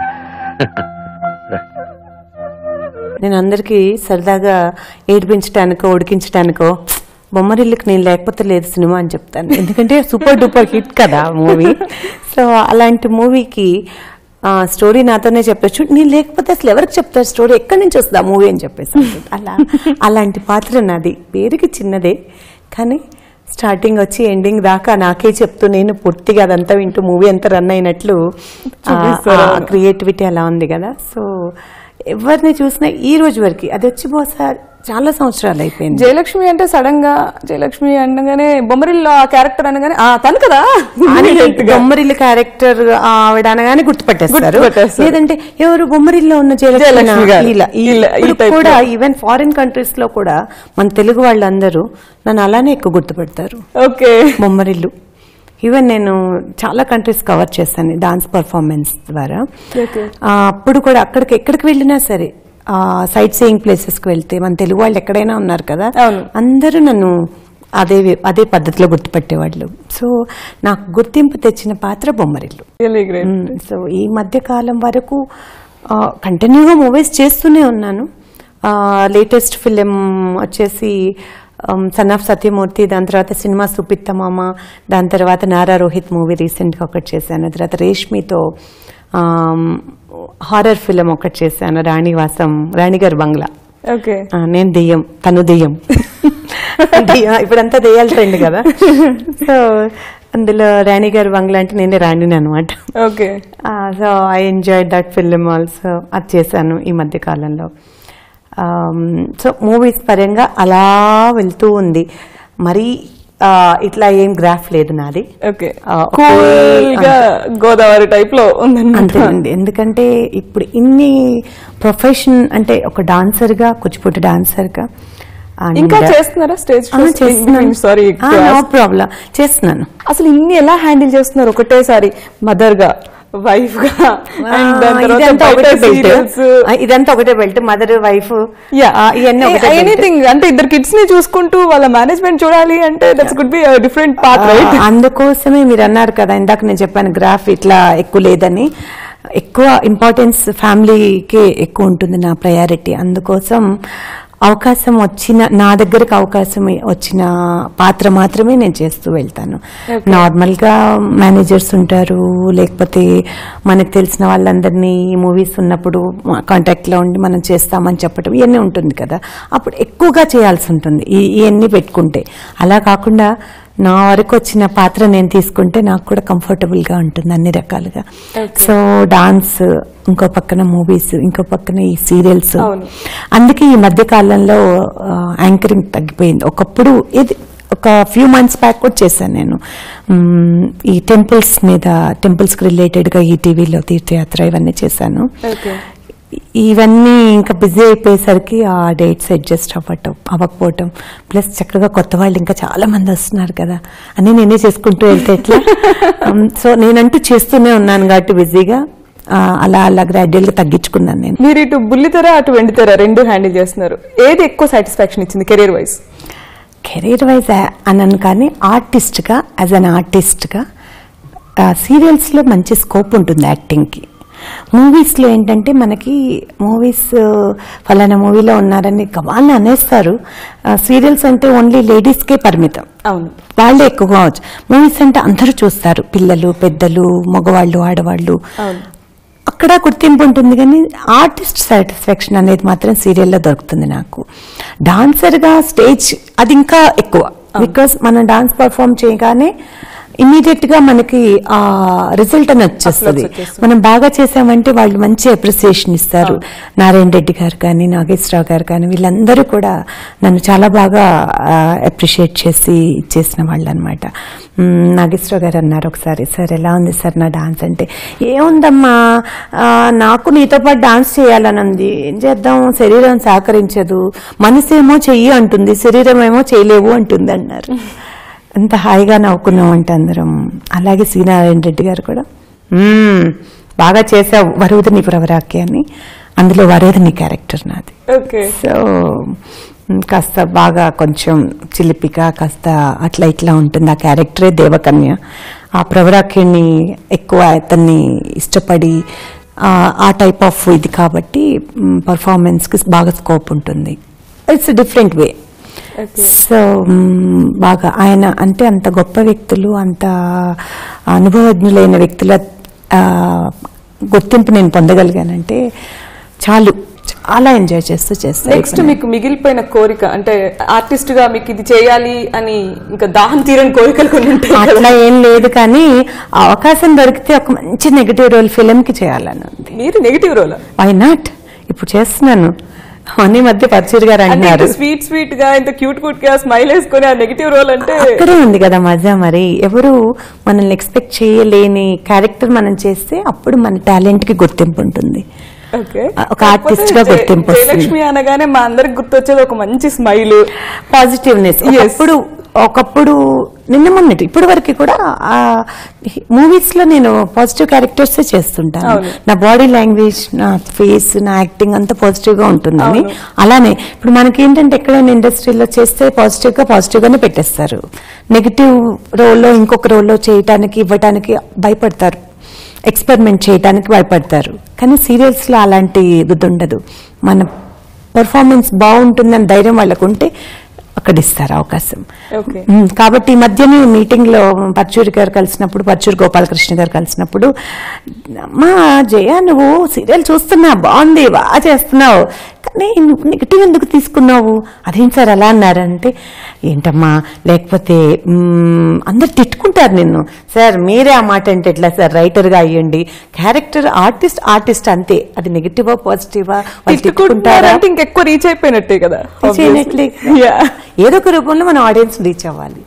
C: నేను అందరికీ సరదాగా ఏడిపించడానికో ఉడికించడానికో బొమ్మరిల్లుకి నేను లేకపోతే లేదు సినిమా అని చెప్తాను ఎందుకంటే సూపర్ డూపర్ హిట్ కదా మూవీ సో అలాంటి మూవీకి స్టోరీ నాతోనే చెప్పచ్చు నేను లేకపోతే అసలు ఎవరికి చెప్తారు స్టోరీ ఎక్కడి నుంచి వస్తుంది ఆ మూవీ అని చెప్పేసి అంటుంది. అలా అలాంటి పాత్ర నాది పేరుకి చిన్నదే కానీ స్టార్టింగ్ వచ్చి ఎండింగ్ దాకా నాకే చెప్తూ నేను పూర్తిగా అదంతా వింటూ మూవీ అంతా రన్ అయినట్లు
A: చూపిస్తారు.
C: క్రియేటివిటీ అలా ఉంది కదా సో ఎవరిని చూసినా ఈ రోజు వరకు అది వచ్చి బహుశా చాలా సంవత్సరాలు అయిపోయింది
A: జయలక్ష్మి అంటే సడన్ గా జయలక్ష్మి అనగానే బొమ్మరిల్లో ఆ క్యారెక్టర్ అనగానే ఆ తను కదా Immediate గా.
C: బొమ్మరిల్లు క్యారెక్టర్ ఆవిడ అనగానే గుర్తుపట్టేస్తారు
A: గుర్తుపట్టేస్తారు.
C: లేదంటే ఎవరు బొమ్మరిల్లో ఉన్న జయలక్ష్మి
A: జయలక్ష్మి గారు.
C: ఇలా ఈ-
A: ఇలా, ఈ
C: ఇప్పుడు
A: type
C: కూడా
A: లో.
C: ఈవెన్ ఫారిన్ కంట్రీస్ లో కూడా మన తెలుగు వాళ్ళందరూ నన్ను అలానే ఎక్కువ గుర్తుపెడతారు
A: ఓకే
C: బొమ్మరిల్లు ఈవెన్ నేను చాలా కంట్రీస్ కవర్ చేశాను డాన్స్ పర్ఫార్మెన్స్ ద్వారా
A: Okay.
C: ఆ, అప్పుడు కూడా అక్కడికి ఎక్కడికి వెళ్ళినా సరే సైట్ సీయింగ్ ప్లేసెస్కి వెళ్తే మన తెలుగు వాళ్ళు ఎక్కడైనా ఉన్నారు కదా
A: అవును.
C: అందరూ నన్ను అదే వి- అదే పద్ధతిలో గుర్తుపెట్టేవాళ్ళు సో నాకు గుర్తింపు తెచ్చిన పాత్ర బొమ్మరిల్లు
A: రియలీ గ్రేట్
C: మ్మ్. సో ఈ మధ్య కాలం వరకు కంటిన్యూగా మూవీస్ చేస్తూనే ఉన్నాను లేటెస్ట్ ఫిలిం వచ్చేసి సన్ ఆఫ్ సత్యమూర్తి దాని తర్వాత సినిమా సుపిత్త మామ దాని తర్వాత నారా రోహిత్ మూవీ రీసెంట్గా ఒకటి చేశాను తర్వాత రేష్మితో హారర్ ఫిలిం ఒకటి చేశాను రాణివాసం రాణిగారు బంగ్లా
A: ఓకే
C: ఆ, నేను దెయ్యం తను దెయ్యం దెయ్యం, ఇప్పుడంతా దెయ్యాలు ట్రెండ్ కదా సో అందులో రాణి గారు బంగ్లా అంటే నేనే రాణిని అనమాట
A: okay
C: so I enjoy that film also అది చేశాను ఈ మధ్య కాలంలో సో మూవీస్ పరంగా అలా వెళ్తూ ఉంది మరి ఆ, ఇట్లా ఏం గ్రాఫ్ లేదు నాది
A: ఓకే
C: ఆ, ఒకే-
A: కూల్ గా గోదావరి టైప్ లో ఉందన్నమాట
C: అంతేనండి ఎందుకంటే ఇప్పుడు ఇన్ని ప్రొఫెషన్ అంటే ఒక డాన్సర్ గా కూచిపూటి డాన్సర్ గా and-
A: ఇంకా చేస్తున్నారా స్టేజ్
C: ఆ, చేస్తున్నాను
A: సారీ
C: నో ప్రాబ్లం చేస్తున్నాను
A: అసలు ఇన్ని ఎలా హ్యాండిల్ చేస్తున్నారు ఒకటేసారి మదర్ గా వైఫ్ గా and
C: ఆ,
A: దాని తర్వాత
C: ఇదంతా
A: బయట
C: ఒకటే బెల్ట్
A: serials.
C: ఇదంతా ఒకటే బెల్ట్ మదర్ వైఫ్
A: Yeah.
C: ఇవన్నీ ఒకటే belt.
A: ఎనీథింగ్ అంటే ఇద్దరు కిడ్స్ ని చూసుకుంటూ వాళ్ళ మేనేజ్మెంట్ చూడాలి అంటే that's could be different path
C: ఆ,
A: రైట్
C: అందుకోసమే మీరు అన్నారు కదా ఇందాక నేను చెప్పాను గ్రాఫ్ ఇట్లా ఎక్కువ లేదని ఎక్కువ ఇంపార్టెన్స్ ఫ్యామిలీకి ఎక్కువ ఉంటుంది నా ప్రయారిటీ అందుకోసం అవకాశం వచ్చిన నా దగ్గరకు అవకాశం వచ్చిన పాత్ర మాత్రమే నేను చేస్తూ వెళ్తాను నార్మల్గా మేనేజర్స్ ఉంటారు లేకపోతే మనకు తెలిసిన వాళ్ళందరినీ ఈ మూవీస్ ఉన్నప్పుడు కాంటాక్ట్లో ఉండి మనం చేస్తామని చెప్పడం ఇవన్నీ ఉంటుంది కదా అప్పుడు ఎక్కువగా చేయాల్సి ఉంటుంది ఈ- ఇవన్నీ పెట్టుకుంటే అలా కాకుండా నా వరకు వచ్చిన పాత్ర నేను తీసుకుంటే నాకు కూడా comfortable గా ఉంటుంది అన్ని రకాలుగా సో డాన్స్ ఇంకో పక్కన మూవీస్ ఇంకో పక్కన ఈ సీరియల్స్
A: అవును.
C: అందుకే ఈ మధ్య కాలంలో యాంకరింగ్ తగ్గిపోయింది ఒకప్పుడు ఇది ఒక ఫ్యూ మంత్స్ బ్యాక్ కూడా చేశాను నేను మ్మ్, ఈ టెంపుల్స్ మీద టెంపుల్స్కి రిలేటెడ్గా ఈ టీవీలో తీర్థయాత్ర ఇవన్నీ చేశాను
A: ఓకే
C: ఇవన్నీ ఇంకా బిజీ అయిపోయేసరికి ఆ డేట్స్ అడ్జస్ట్ అవ్వటం అవ్వకపోవటం ప్లస్ చక్కగా కొత్త వాళ్ళు ఇంకా చాలా మంది వస్తున్నారు కదా అని నేనే చేసుకుంటూ వెళ్తే ఎట్లా సో నేనంటూ చేస్తూనే ఉన్నాను కాబట్టి బిజీగా ఆ, అలా అలా గ్రాడ్యువల్గా తగ్గించుకున్నాను నేను
A: మీరు ఇటు బుల్లితెర అటు వెండితెర రెండు హ్యాండిల్ చేస్తున్నారు ఏది ఎక్కువ సాటిస్ఫాక్షన్ ఇచ్చింది కెరీర్ వైజ్
C: కెరీర్ వైజ్ అనను కానీ ఆర్టిస్ట్గా యాజ్ అన్ ఆర్టిస్ట్గా సీరియల్స్లో మంచి స్కోప్ ఉంటుంది యాక్టింగ్కి మూవీస్లో ఏంటంటే మనకి మూవీస్ ఫలానా మూవీలో ఉన్నారని గవాన్ని అనేస్తారు సీరియల్స్ అంటే ఓన్లీ లేడీస్కే పరిమితం
A: అవును
C: వాళ్ళే ఎక్కువగా వచ్చు మూవీస్ అంటే అందరూ చూస్తారు పిల్లలు పెద్దలు మగవాళ్ళు ఆడవాళ్ళు
A: అవును
C: అక్కడ గుర్తింపు ఉంటుంది కానీ ఆర్టిస్ట్ సాటిస్ఫాక్షన్ అనేది మాత్రం సీరియల్లో దొరుకుతుంది నాకు డాన్సర్గా స్టేజ్ అది ఇంకా ఎక్కువ బికాస్ మనం డాన్స్ పర్ఫామ్ చేయగానే ఇమీడియట్ గా మనకి ఆ రిజల్ట్ అని వచ్చేస్తుంది
A: వచ్చేస్తుంది.
C: మనం బాగా చేసామంటే వాళ్ళు మంచి అప్రిసియేషన్ ఇస్తారు నారాయణ రెడ్డి గారు కానీ నాగేశ్వరరావు గారు కానీ వీళ్ళందరూ కూడా నన్ను చాలా బాగా అప్రిషియేట్ చేసి ఇచ్చేసిన వాళ్ళు అనమాట నాగేశ్వరరావు గారు అన్నారు ఒకసారి సార్ ఎలా ఉంది సార్ నా డాన్స్ అంటే ఏముందమ్మా ఆ, నాకు నీతో పాటు డాన్స్ చేయాలని ఉంది ఏం చేద్దాం శరీరం సహకరించదు మనసేమో చెయ్యి అంటుంది శరీరం ఏమో చేయలేవు అంటుంది అన్నారు అంత హాయిగా నవ్వుకున్నామంటే అందరం అలాగే శ్రీనారాయణ రెడ్డి గారు కూడా "మ్మ్, బాగా చేసావు వరువుది నీ ప్రవరాకి అని అందులో వరేది నీ క్యారెక్టర్ నాది
A: ఓకే
C: సో మ్, కాస్త బాగా కొంచెం చిలిపిగా కాస్త అట్లా ఇట్లా ఉంటుంది ఆ క్యారెక్టరే దేవకన్య ఆ ప్రవరాఖ్యని ఎక్కువ అతన్ని ఇష్టపడి ఆ, ఆ టైప్ ఆఫ్ ఇది కాబట్టి పర్ఫార్మెన్స్కి బాగా స్కోప్ ఉంటుంది ఇట్స్ డిఫరెంట్ వే సో మ్, బాగా ఆయన అంటే అంత గొప్ప వ్యక్తులు అంత అనుభవజ్ఞులైన వ్యక్తుల ఆ, గుర్తింపు నేను పొందగలిగానంటే చాలు చాలా ఎంజాయ్ చేస్తూ చేస్తాను
A: నెక్స్ట్ మీకు మిగిలిపోయిన కోరిక అంటే ఆర్టిస్ట్ గా మీకు ఇది చేయాలి అని ఇంకా దాహం తీరని కోరికలు కొన్ని ఉంటాయి కదా.
C: అట్లా ఏం లేదు కానీ ఆ అవకాశం దొరికితే ఒక మంచి నెగిటివ్ రోల్ ఫిలిం కి చేయాలని ఉంది
A: మీరు నెగిటివ్ రోల్
C: వై నాట్ ఇప్పుడు చేస్తున్నాను అని మధ్య పరచూరి గారు
A: అంటే
C: అంటున్నారు
A: స్వీట్ స్వీట్ గా ఇంత క్యూట్ క్యూట్ గా స్మైల్ వేసుకొని ఆ నెగిటివ్ రోల్ అంటే
C: అక్కడే ఉంది కదా మజా మరి ఎవరు మనల్ని ఎక్స్పెక్ట్ చేయలేని క్యారెక్టర్ మనం చేస్తే అప్పుడు మన టాలెంట్ కి గుర్తింపు ఉంటుంది
A: ఓకే
C: ఒక artist గా గుర్తింపు వస్తుంది.
A: జయలక్ష్మి అనగానే మా అందరికి గుర్తొచ్చేది ఒక మంచి స్మైల్
C: పాజిటివ్నెస్ ఒకప్పుడు ఒకప్పుడు నిన్న మొన్నటి ఇప్పటి వరకు కూడా మూవీస్ లో నేను పాజిటివ్ క్యారెక్టర్స్ చేస్తుంటాను
A: అవును.
C: నా బాడీ లాంగ్వేజ్ నా ఫేస్ నా యాక్టింగ్ అంతా పాజిటివ్ గా ఉంటుందని
A: అవును.
C: అలానే ఇప్పుడు మనకి ఏంటంటే ఎక్కడైనా ఇండస్ట్రీలో చేస్తే పాజిటివ్ గా పాజిటివ్ గానే పెట్టేస్తారు నెగిటివ్ రోల్లో ఇంకొక రోల్లో చేయటానికి ఇవ్వటానికి భయపడతారు ఎక్స్పెరిమెంట్ చేయడానికి భయపడతారు కానీ సీరియల్స్ లో అలాంటి ఇది ఉండదు మన పర్ఫార్మెన్స్ బాగుంటుందని ధైర్యం వాళ్ళకు ఉంటే అక్కడ ఇస్తారు అవకాశం
A: ఓకే
C: మ్, కాబట్టి ఈ మధ్యనే మీటింగ్ లో పర్చూరి గారు కలిసినప్పుడు పర్చూరి గోపాలకృష్ణ గారు కలిసినప్పుడు అమ్మా జయ నువ్వు సీరియల్ చూస్తున్నా బాగుంది బాగా చేస్తున్నావు కానీ నువ్వు నెగిటివ్ ఎందుకు తీసుకున్నావు అదేం సార్ అలా అన్నారంటే ఏంటమ్మా లేకపోతే మ్, అందరు తిట్టుకుంటారు నిన్ను సార్ మీరే ఆ మాట అంటే ఎట్లా సార్ రైటర్ గా అయ్యండి క్యారెక్టర్ ఆర్టిస్ట్ ఆర్టిస్ట్ అంతే అది నెగిటివా పాజిటివా వాళ్ళు తిట్టుకుంటారా
A: తిట్టుకుంటారంటే ఇంకెక్కువ రీచ్ అయిపోయినట్టే కదా
C: చేయనట్లే
A: Yeah.
C: ఏదో ఒక రూపంలో మన ఆడియన్స్ రీచ్ అవ్వాలి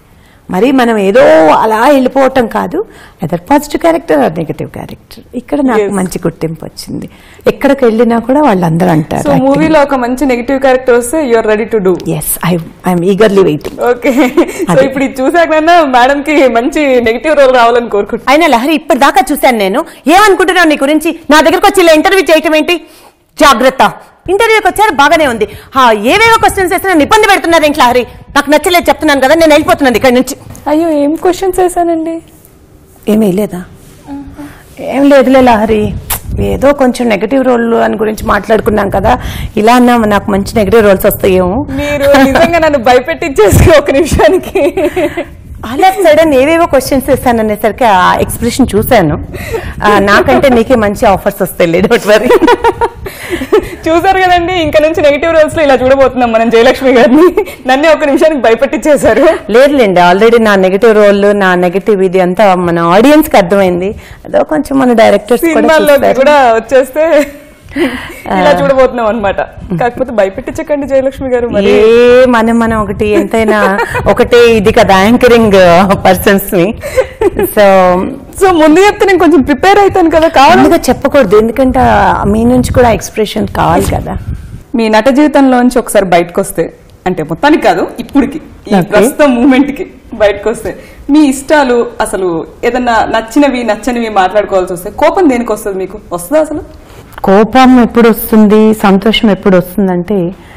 C: మరి మనం ఏదో అలా వెళ్ళిపోవటం కాదు either positive character or negative character ఇక్కడ నాకు
A: Yes.
C: మంచి గుర్తింపు వచ్చింది ఎక్కడికి వెళ్ళినా కూడా వాళ్ళందరూ
A: సో
C: అంటారు
A: మూవీలో ఒక మంచి నెగిటివ్ క్యారెక్టర్ వస్తే you're ready to do
C: yes I I'm eagerly waiting
A: okay so
C: అదే.
A: ఇప్పుడు ఇది చూసాకనన్నా మేడం కి మంచి నెగిటివ్ రోల్ రావాలని కోరుకుంటున్నాను
C: అయినా లహరి ఇప్పటిదాకా చూశాను నేను ఏమనుకుంటున్నావు నీ గురించి నా దగ్గరకు వచ్చి ఇలా ఇంటర్వ్యూ చేయటం ఏంటి జాగ్రత్త ఇంటర్వ్యూకి వచ్చారు బాగానే ఉంది హా, ఏవేవో క్వశ్చన్స్ వేస్తే నన్ను ఇబ్బంది పెడుతున్నారు ఏంటి లహరి నాకు నచ్చలేదు చెప్తున్నాను కదా నేను వెళ్ళిపోతున్నాను ఇక్కడ నుంచి
A: అయ్యో ఏం క్వశ్చన్స్ వేసానండి
C: ఏమీ లేదా ఏం లేదులే లహరి ఏదో కొంచెం నెగటివ్ రోల్ అని గురించి మాట్లాడుకున్నాం కదా ఇలా అన్నా నాకు మంచి నెగటివ్ రోల్స్ వస్తాయేమో
A: మీరు నిజంగా నన్ను భయపెట్టించేసి ఒక నిమిషానికి
C: అలా సడన్ ఏవేవో క్వశ్చన్స్ వేస్తాను అనేసరికి ఆ ఎక్స్ప్రెషన్ చూశాను ఆ, నాకంటే నీకే మంచి ఆఫర్స్ వస్తాయి లేదు వరీ
A: చూసారు కదండి ఇంకా నుంచి నెగిటివ్ రోల్స్ లో ఇలా చూడబోతున్నాం మనం జయలక్ష్మి గారిని నన్నే ఒక నిమిషానికి భయపెట్టించేశారు
C: లేదులేండి ఆల్రెడీ నా నెగటివ్ రోల్ నా నెగటివ్ ఇది అంతా మన ఆడియన్స్ కి అర్థమైంది అదో కొంచెం మన డైరెక్టర్స్ కూడా
A: సినిమాల్లోకి
C: చూస్తారు.
A: కూడా వచ్చేస్తే ఇలా చూడబోతున్నాం అన్నమాట కాకపోతే భయపెట్టించకండి జయలక్ష్మి గారు మరి
C: ఏ మనం మనం ఒకటి ఎంతైనా ఒకటే ఇది కదా యాంకరింగ్ పర్సన్స్ ని సో
A: సో ముందు చెప్తే నేను కొంచెం ప్రిపేర్ అవుతాను కదా కావాలి
C: ముందుగా చెప్పకూడదు ఎందుకంటే ఆ మీ నుంచి కూడా ఎక్స్ప్రెషన్ కావాలి కదా
A: మీ నట జీవితంలోంచి ఒకసారి బయటకు వస్తే అంటే మొత్తానికి కాదు ఇప్పుడుకి ఈ
C: Okay.
A: ప్రస్తుతం మూమెంట్ కి బయటకు వస్తే మీ ఇష్టాలు అసలు ఏదన్నా నచ్చినవి నచ్చనివి మాట్లాడుకోవాల్సి వస్తే కోపం దేనికి వస్తుంది మీకు వస్తుందా అసలు
C: కోపం ఎప్పుడు వస్తుంది సంతోషం ఎప్పుడు వస్తుందంటే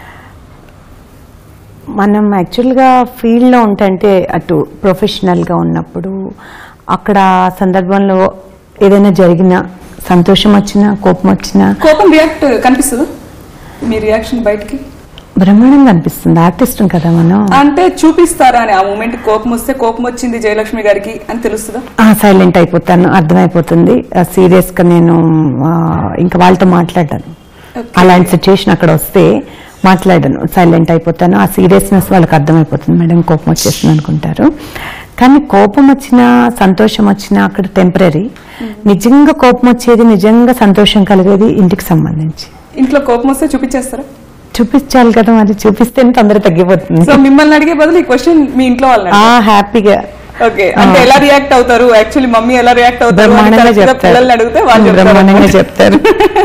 C: మనం యాక్చువల్గా ఫీల్డ్లో ఉంటే అటు ప్రొఫెషనల్గా ఉన్నప్పుడు అక్కడ ఆ సందర్భంలో ఏదైనా జరిగినా సంతోషం వచ్చినా కోపం వచ్చినా
A: కోపం రియాక్ట్ కనిపిస్తుందా మీ రియాక్షన్ బయటికి
C: బ్రహ్మాండంగా అనిపిస్తుంది ఆర్టిస్ట్ కదా మనం
A: అంటే చూపిస్తారా అని ఆ మూమెంట్ కోపం వస్తే కోపం వచ్చింది జయలక్ష్మి గారికి అని తెలుస్తుందా
C: సైలెంట్ అయిపోతాను అర్థమైపోతుంది సీరియస్ గా నేను ఆ, ఇంకా వాళ్ళతో మాట్లాడాను అలాంటి సిచ్యుయేషన్ అక్కడ వస్తే మాట్లాడను సైలెంట్ అయిపోతాను ఆ సీరియస్నెస్ వాళ్ళకి అర్థమైపోతుంది మేడం కోపం వచ్చేస్తుంది అనుకుంటారు కానీ కోపం వచ్చినా సంతోషం వచ్చినా అక్కడ టెంపరీ నిజంగా కోపం వచ్చేది నిజంగా సంతోషం కలిగేది ఇంటికి సంబంధించి
A: ఇంట్లో కోపం వస్తే చూపించేస్తారా
C: చూపించాలి కదా మరి చూపిస్తేనే తొందర తగ్గిపోతుంది
A: సో మిమ్మల్ని అడిగే బదులు ఈ క్వశ్చన్ మీ ఇంట్లో వాళ్ళని
C: ఆ హ్యాపీగా
A: ఓకే అంటే ఎలా రియాక్ట్ అవుతారు యాక్చువల్లీ మమ్మీ ఎలా రియాక్ట్ అవుతారు అని
C: బ్రహ్మాండంగా
A: correct గా
C: చెప్తారు
A: పిల్లల్ని అడిగితే వాళ్ళు చెప్తారు
C: బ్రహ్మాండంగా చెప్తారు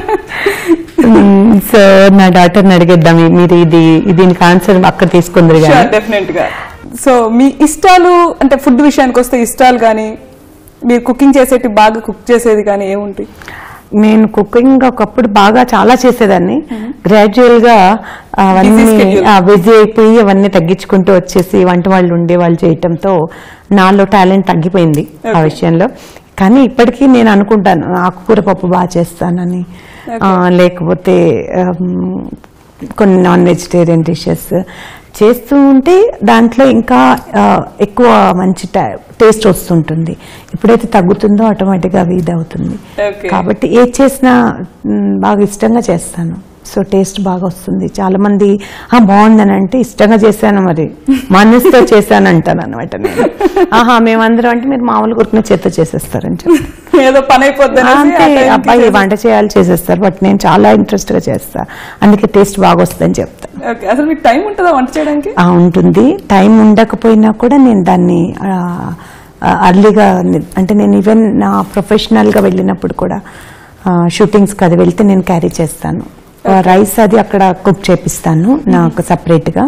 C: సో నా డాక్టర్ని అడిగేద్దాం మీరు ఇది దీనికి ఆన్సర్ అక్కడ తీసుకుందరు కానీ
A: డెఫినెట్ గా సో మీ ఇష్టాలు అంటే ఫుడ్ విషయానికి వస్తే ఇష్టాలు కానీ మీరు కుకింగ్ చేసేటి బాగా కుక్ చేసేది కానీ ఏముంటాయి
C: నేను కుకింగ్ ఒకప్పుడు బాగా చాలా చేసేదాన్ని గ్రాడ్యువల్ గా అవన్నీ
A: Busy schedule.
C: బిజీ అయిపోయి అవన్నీ తగ్గించుకుంటూ వచ్చేసి వంట వాళ్ళు ఉండే వాళ్ళు చేయటంతో నాలో టాలెంట్ తగ్గిపోయింది ఆ
A: Okay.
C: విషయంలో కానీ ఇప్పటికీ నేను అనుకుంటాను ఆకుకూర పప్పు బాగా చేస్తానని ఆ, లేకపోతే ఆమ్, కొన్ని నాన్ వెజిటేరియన్ డిషెస్ చేస్తూ ఉంటే దాంట్లో ఇంకా ఆ, ఎక్కువ మంచి టేస్ట్ వస్తుంటుంది ఎప్పుడైతే తగ్గుతుందో ఆటోమేటిక్గా అది ఇది అవుతుంది
A: Okay.
C: కాబట్టి ఏది చేసినా మ్, బాగా ఇష్టంగా చేస్తాను సో టేస్ట్ బాగా వస్తుంది చాలా మంది "ఆ, బాగుందని అంటే ఇష్టంగా చేశాను మరి మనసుతో చేశాను అంటాను అనమాట నేను ఆహా మేమందరం అంటే మీరు మామూలుగా ఉరికిన చేత్తో చేసేస్తారని చెప్పి
A: ఏదో పని అయిపోద్ది అనేసి
C: అంతే
A: ఆ time కి
C: అబ్బాయి
A: చేసేస్తారు.
C: వంట చేయాలి చేసేస్తారు బట్ నేను చాలా ఇంట్రెస్ట్ గా చేస్తా అందుకే టేస్ట్ బాగా వస్తుందని చెప్తా
A: ఓకే అసలు మీకు టైం ఉంటుందా వంట చేయడానికి
C: ఆ, ఉంటుంది టైం ఉండకపోయినా కూడా నేను దాన్ని అర్లీగా అంటే నేను ఈవెన్ నా ప్రొఫెషనల్గా వెళ్ళినప్పుడు కూడా షూటింగ్స్కి అది వెళ్తే నేను క్యారీ చేస్తాను రైస్ అది అక్కడ కుక్ చేపిస్తాను నాకు సపరేట్గా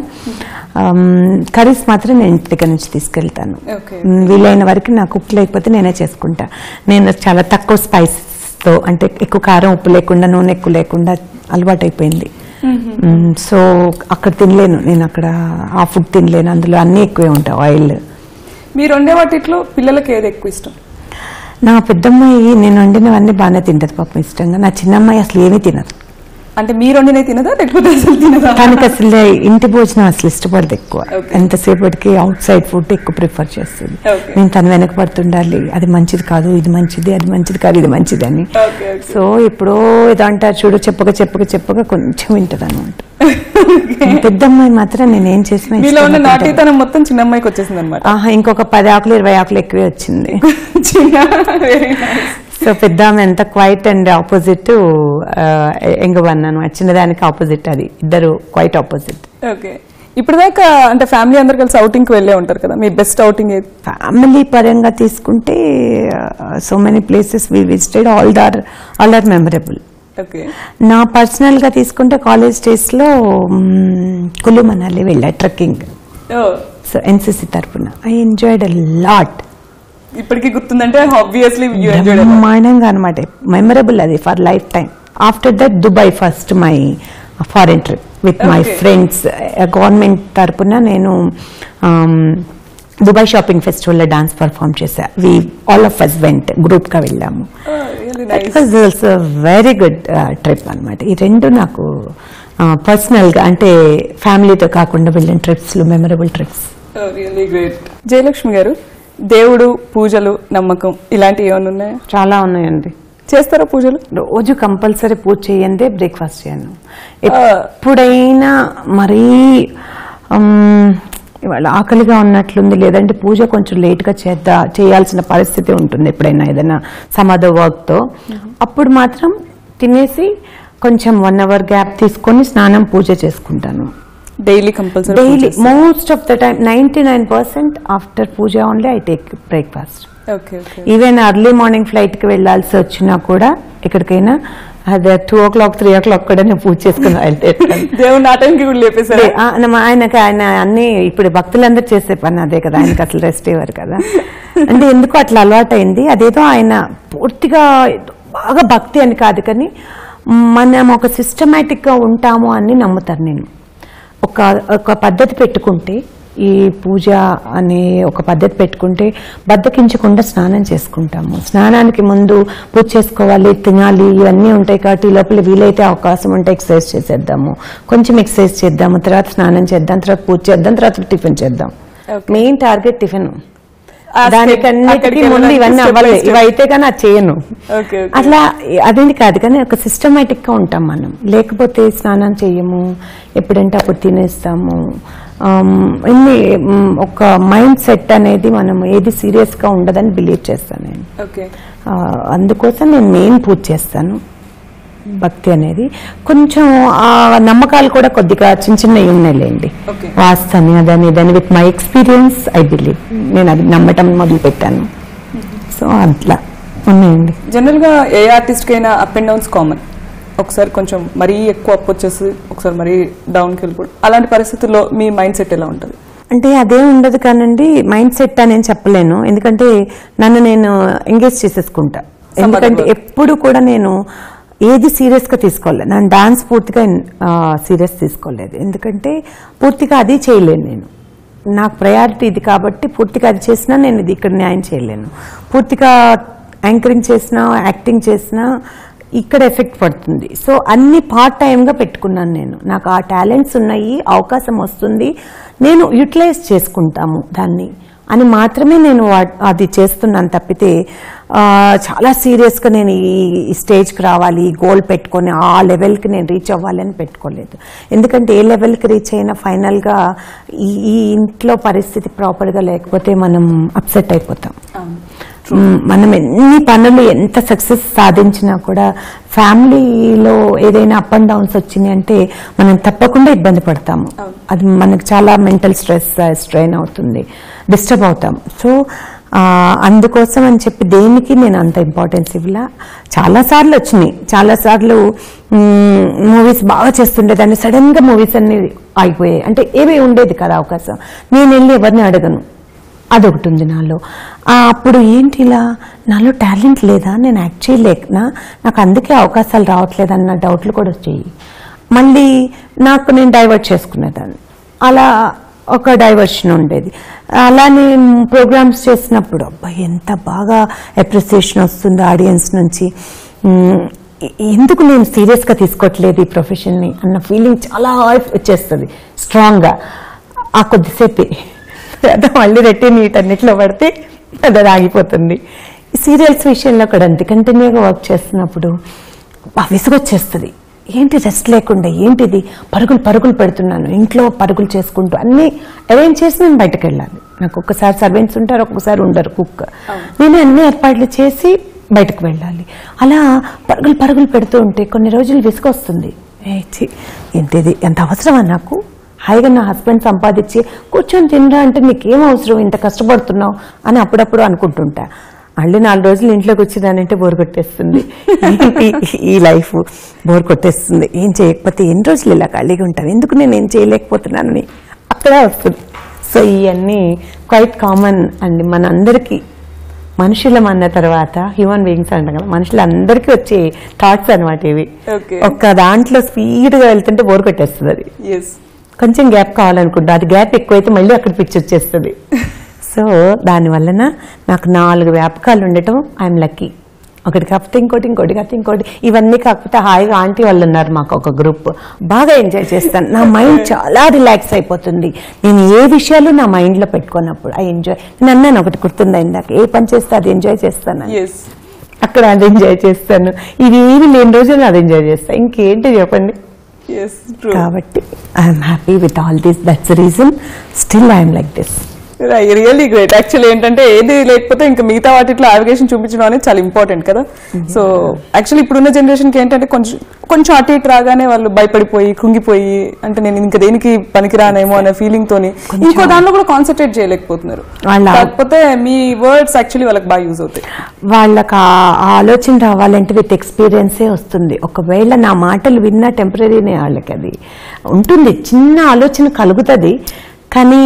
C: కర్రీస్ మాత్రం నేను ఇంటి దగ్గర నుంచి తీసుకెళ్తాను
A: Okay.
C: మ్, వీలైన వరకు నాకు కుక్ లేకపోతే నేనే చేసుకుంటా నేను చాలా తక్కువ స్పైసెస్తో అంటే ఎక్కువ కారం ఉప్పు లేకుండా నూనె ఎక్కువ లేకుండా అలవాటు అయిపోయింది సో అక్కడ తినలేను నేను అక్కడ ఆ ఫుడ్ తినలేను అందులో అన్నీ ఎక్కువే ఉంటాయి ఆయిల్
A: మీరు వండే వాటిలో పిల్లలకి ఏది ఎక్కువ ఇష్టం
C: నా పెద్దమ్మాయి నేను వండినవన్నీ బాగానే తింటది పాపం ఇష్టంగా నా చిన్నమ్మాయి అసలు ఏమీ తినదు
A: అంటే మీరు వండినవి తినదా లేకపోతే అసలు తినదా
C: తనకి అసలు ఇంటి భోజనం అసలు ఇష్టపడదు ఎక్కువ
A: Okay.
C: ఎంతసేపటికి అవుట్ సైడ్ ఫుడ్ ఎక్కువ ప్రిఫర్ చేస్తుంది
A: Okay.
C: నేను తను వెనక పడుతుండాలి అది మంచిది కాదు ఇది మంచిది అది మంచిది కాదు ఇది మంచిది అని
A: Okay, okay.
C: సో ఎప్పుడో ఏదో అంటారు చూడు చెప్పక చెప్పక చెప్పక కొంచెం వింటది అనమాట పెద్దమ్మాయి మాత్రం నేను ఏం చేసినా
A: మీలో ఉన్న
C: ఇష్టంగా తింటది.
A: నాటితనం మొత్తం చిన్న అమ్మాయికి వచ్చేసింది అనమాట
C: ఆహా ఇంకొక పది ఆకులు ఇరవై ఆకులు ఎక్కువే వచ్చింది
A: చిన్న వెరీ నైస్
C: సో పెద్ద ఆమె ఎంత quiet and opposite young one అనమాట చిన్నదానికి ఆపోజిట్ అది ఇద్దరు క్వైట్ ఆపోజిట్
A: ఓకే ఇప్పటిదాకా అంటే ఫ్యామిలీ అందరు కలిసి outing కి వెళ్ళే ఉంటారు కదా మీ బెస్ట్ అవుటింగ్ ఏది
C: ఫ్యామిలీ పరంగా తీసుకుంటే so many places we visited all there all are memorable
A: okay
C: నా పర్సనల్గా తీసుకుంటే కాలేజ్ డేస్లో కులు మనాలి వెళ్ళా ట్రెక్కింగ్ సో ఎన్సీసీ తరపున ఐ ఎంజాయ్డ్ అ లాట్
A: ఇప్పటికీ గుర్తుందంటే ఆబ్వియస్లీ యూ ఎంజాయ్
C: బ్రహ్మాండంగా అనమాట మెమరబుల్ అది for lifetime after that Dubai first my foreign trip with my
A: Okay.
C: Friends government తరపున నేను um, దుబాయ్ షాపింగ్ ఫెస్టివల్లో డాన్స్ పర్ఫామ్ చేశా we all of us went గ్రూప్గా వెళ్ళాము
A: really
C: that
A: nice
C: was also very good trip అనమాట ఈ రెండు నాకు పర్సనల్గా అంటే ఫ్యామిలీతో కాకుండా వెళ్ళిన ట్రిప్స్లో memorable trips
A: really great Jayalakshmi గారు దేవుడు పూజలు నమ్మకం ఇలాంటివి ఏమైనా ఉన్నాయా
C: చాలా ఉన్నాయండి
A: చేస్తారా పూజలు
C: రోజు కంపల్సరీ పూజ చేయందే బ్రేక్ఫాస్ట్ చేయను ఎప్పుడైనా మరీ ఉమ్, ఇవాళ ఆకలిగా ఉన్నట్లుంది లేదంటే పూజ కొంచెం లేట్గా చేద్దా చేయాల్సిన పరిస్థితి ఉంటుంది ఎప్పుడైనా ఏదైనా సమాధ వర్క్తో అప్పుడు మాత్రం తినేసి కొంచెం వన్ అవర్ గ్యాప్ తీసుకొని స్నానం పూజ చేసుకుంటాను
A: daily compulsory
C: daily most of the time ninety nine percent after పూజ only I take breakfast
A: okay okay
C: even early morning flight కి వెళ్లాల్సి వచ్చినా కూడా ఎక్కడికైనా అదే two o'clock three o'clock కూడా నేను పూజ చేసుకుని వెళ్తాను
A: దేవుడు నా టైంకి కూడా లేపేశారా
C: ఆ, నమ్మ- ఆయనకి ఆయన అన్ని ఇప్పుడు భక్తులందరూ చేసే పని అదే కదా ఆయనకి అసలు రెస్ట్ ఇవ్వరు కదా అంటే ఎందుకు అట్లా అలవాటైంది అదేదో ఆయన పూర్తిగా బాగా భక్తి అని కాదు కానీ మనం ఒక సిస్టమేటిక్ గా ఉంటాము అని నమ్ముతాను నేను ఒక ఒక పద్ధతి పెట్టుకుంటే ఈ పూజ అనే ఒక పద్ధతి పెట్టుకుంటే బద్దకించకుండా స్నానం చేసుకుంటాము స్నానానికి ముందు పూజ చేసుకోవాలి తినాలి ఇవన్నీ ఉంటాయి కాబట్టి ఈ లోపల వీలైతే అవకాశం ఉంటే ఎక్సర్సైజ్ చేసేద్దాము కొంచెం ఎక్సర్సైజ్ చేద్దాము తర్వాత స్నానం చేద్దాం తర్వాత పూజ చేద్దాం తర్వాత టిఫిన్ చేద్దాం
A: Okay.
C: మెయిన్ టార్గెట్ టిఫిన్
A: ఆ step-
C: దానికన్నిటికీ
A: అక్కడికి
C: ముందు
A: వెళ్ళడానికి
C: ఇవన్నీ
A: step by
C: అవ్వాలి
A: step.
C: ఇవైతే కానీ అది చేయను
A: ఓకే ఓకే
C: అట్లా అదేంటి కాదు కానీ ఒక సిస్టమేటిక్ గా ఉంటాం మనం లేకపోతే స్నానం చెయ్యము ఎప్పుడంటే అప్పుడు తినేస్తాము ఆమ్, ఇన్ని మ్, ఒక మైండ్ సెట్ అనేది మనం ఏది సీరియస్ గా ఉండదని బిలీవ్ చేస్తాను నేను
A: ఓకే
C: ఆ, అందుకోసం నేను మెయిన్ పూజ చేస్తాను భక్తి అనేది కొంచెం ఆ నమ్మకాలు కూడా కొద్దిగా చిన్న చిన్నవి ఉన్నాయిలేండి
A: Okay.
C: వాస్తని అదని ఇదని with my experience I believe నేను అది నమ్మటం మొదలు పెట్టాను సో అట్లా ఉన్నాయండి
A: జనరల్ గా ఏ ఆర్టిస్ట్ కైనా అప్ అండ్ డౌన్స్ కామన్ ఒకసారి కొంచెం మరీ ఎక్కువ అప్ వచ్చేసి ఒకసారి మరీ డౌన్ కి వెళ్ళిపోవడం అలాంటి పరిస్థితుల్లో మీ మైండ్ సెట్ ఎలా ఉంటుంది
C: అంటే అదే ఉండదు కానండి మైండ్ సెట్ అని చెప్పలేను ఎందుకంటే నన్ను నేను ఎంగేజ్ చేసేసుకుంటా ఎందుకంటే
A: work.
C: ఎప్పుడు కూడా నేను ఏది సీరియస్ గా తీసుకోలేదు నేను డాన్స్ పూర్తిగా సీరియస్ తీసుకోలేదు ఎందుకంటే పూర్తిగా అది చేయలేను నేను నాకు ప్రయారిటీ ఇది కాబట్టి పూర్తిగా అది చేసినా నేను ఇది ఇక్కడ న్యాయం చేయలేను పూర్తిగా యాంకరింగ్ చేసినా యాక్టింగ్ చేసినా ఇక్కడ ఎఫెక్ట్ పడుతుంది సో అన్ని పార్ట్ టైంగా పెట్టుకున్నాను నేను నాకు ఆ టాలెంట్స్ ఉన్నాయి అవకాశం వస్తుంది నేను యూటిలైజ్ చేసుకుంటాము దాన్ని అని మాత్రమే నేను వా- అది చేస్తున్నాను తప్పితే ఆ, చాలా సీరియస్గా నేను ఈ ఈ స్టేజ్కి రావాలి ఈ గోల్ పెట్టుకొని ఆ లెవెల్కి నేను రీచ్ అవ్వాలి అని పెట్టుకోలేదు ఎందుకంటే ఏ లెవెల్కి రీచ్ అయినా ఫైనల్గా ఈ ఈ ఇంట్లో పరిస్థితి ప్రాపర్గా లేకపోతే మనం అప్సెట్ అయిపోతాం మ్, మనం ఎన్ని పనులు ఎంత సక్సెస్ సాధించినా కూడా ఫ్యామిలీలో ఏదైనా అప్ అండ్ డౌన్స్ వచ్చినాయి అంటే మనం తప్పకుండా ఇబ్బంది పడతాము అది మనకు చాలా మెంటల్ స్ట్రెస్ స్ట్రెయిన్ అవుతుంది డిస్టర్బ్ అవుతాం సో ఆ, అందుకోసం అని చెప్పి దేనికి నేను అంత ఇంపార్టెన్స్ ఇవ్వలా చాలా సార్లు వచ్చినాయి చాలా సార్లు మూవీస్ బాగా చేస్తుండేదాన్ని సడన్ గా మూవీస్ అన్ని ఆగిపోయాయి అంటే ఏమీ ఉండేది కదా అవకాశం నేను వెళ్ళి ఎవరిని అడగను అదొకటి ఉంది నాలో ఆ, అప్పుడు ఏంటి ఇలా నాలో టాలెంట్ లేదా నేను యాక్ట్ చేయలేకనా నాకు అందుకే అవకాశాలు రావట్లేదు అన్న డౌట్లు కూడా వచ్చాయి మళ్ళీ నాకు నేను డైవర్ట్ చేసుకునేదాన్ని అలా ఒక డైవర్షన్ ఉండేది అలానే ప్రోగ్రామ్స్ చేసినప్పుడు అబ్బా ఎంత బాగా అప్రిసియేషన్ వస్తుంది ఆడియన్స్ నుంచి ఉమ్, ఎ- ఎందుకు నేను సీరియస్గా తీసుకోవట్లేదు ఈ ప్రొఫెషన్ని అన్న ఫీలింగ్ చాలా వచ్చేస్తుంది స్ట్రాంగ్గా ఆ కొద్దిసేపే తర్వాత మళ్ళీ రెట్టి వీటన్నిటిలో పడితే అది ఆగిపోతుంది సీరియల్స్ విషయంలో కూడా అంతే కంటిన్యూగా వర్క్ చేస్తున్నప్పుడు బా విసుగొచ్చేస్తుంది ఏంటి రెస్ట్ లేకుండా ఏంటిది పరుగులు పరుగులు పెడుతున్నాను ఇంట్లో పరుగులు చేసుకుంటూ అన్ని అరేంజ్ చేసి నేను బయటకు వెళ్ళాలి నాకు ఒక్కసారి సర్వెంట్స్ ఉంటారు ఒక్కొక్కసారి ఉండరు కుక్ నేను అన్ని ఏర్పాట్లు చేసి బయటకు వెళ్ళాలి అలా పరుగులు పరుగులు పెడుతూ ఉంటే కొన్ని రోజులు విసుగొస్తుంది ఏ ఛీ, ఏంటిది ఎంత అవసరమా నాకు హాయిగా నా హస్బెండ్ సంపాదించి కూర్చొని తినరా అంటే నీకేం అవసరం ఇంత కష్టపడుతున్నావు అని అప్పుడప్పుడు అనుకుంటుంటా మళ్ళీ నాలుగు రోజులు ఇంట్లోకి వచ్చిందానంటే బోర్ కొట్టేస్తుంది ఏంటి ఈ లైఫ్ బోర్ కొట్టేస్తుంది ఏం చేయకపోతే ఎన్ని రోజులు ఇలా ఖాళీగా ఉంటాను ఎందుకు నేను ఏం చేయలేకపోతున్నానని అక్కడే వస్తుంది సో ఇవన్నీ క్వైట్ కామన్ అండి మనందరికీ మనుషులం అన్న తర్వాత హ్యూమన్ బీయింగ్స్ అంటాం కదా మనుషులందరికీ వచ్చే థాట్స్ అనమాట ఇవి
A: Okay.
C: ఒక్క దాంట్లో స్పీడ్గా వెళ్తుంటే బోర్ కొట్టేస్తుంది అది
A: ఎస్
C: కొంచెం గ్యాప్ కావాలనుకుంటా అది గ్యాప్ ఎక్కువైతే మళ్ళీ అక్కడ పిచ్చి వచ్చేస్తుంది సో దాని వలన నాకు నాలుగు వ్యాపకాలు ఉండటం ఐఎమ్ లక్కీ ఒకటి కాకపోతే ఇంకోటి ఇంకోటి కాకపోతే ఇంకోటి ఇవన్నీ కాకపోతే హాయిగా ఆంటీ వాళ్ళు ఉన్నారు మాకు ఒక గ్రూప్ బాగా ఎంజాయ్ చేస్తాను నా మైండ్ చాలా రిలాక్స్ అయిపోతుంది నేను ఏ విషయాలు నా మైండ్లో పెట్టుకున్నప్పుడు ఐ ఎంజాయ్ నేను అన్నాను ఒకటి గుర్తుందా ఇందాక ఏ పని చేస్తే అది ఎంజాయ్ చేస్తాను
A: ఎస్
C: అక్కడ అది ఎంజాయ్ చేస్తాను ఇది ఏమి లేని రోజున అది ఎంజాయ్ చేస్తాను ఇంకేంటి చెప్పండి
A: ఎస్ ట్రూ
C: కాబట్టి I'm happy with all this that's reason still I'm like this
A: really great actually ఏంటంటే ఏది లేకపోతే ఇంకా మిగతా వాటిలో నావిగేషన్ చూపించడం అనేది చాలా ఇంపార్టెంట్ కదా సో యాక్చువల్లీ ఇప్పుడున్న జనరేషన్ కి ఏంటంటే కొంచెం కొంచెం అటు ఇటు రాగానే వాళ్ళు భయపడిపోయి కుంగిపోయి అంటే నేను ఇంకా దేనికి పనికిరానేమో అనే ఫీలింగ్ తోని ఇంకో దానిలో కూడా కాన్సన్ట్రేట్ చేయలేకపోతున్నారు
C: వాళ్ళ-
A: కాకపోతే మీ వర్డ్స్ యాక్చువల్లీ వాళ్ళకి బాగా యూజ్ అవుతాయి
C: వాళ్ళకి ఆ ఆ ఆలోచన రావాలంటే విత్ ఎక్స్పీరియన్సే వస్తుంది ఒకవేళ నా మాటలు విన్నా టెంపరీనే వాళ్ళకి అది ఉంటుంది చిన్న ఆలోచన కలుగుతుంది కానీ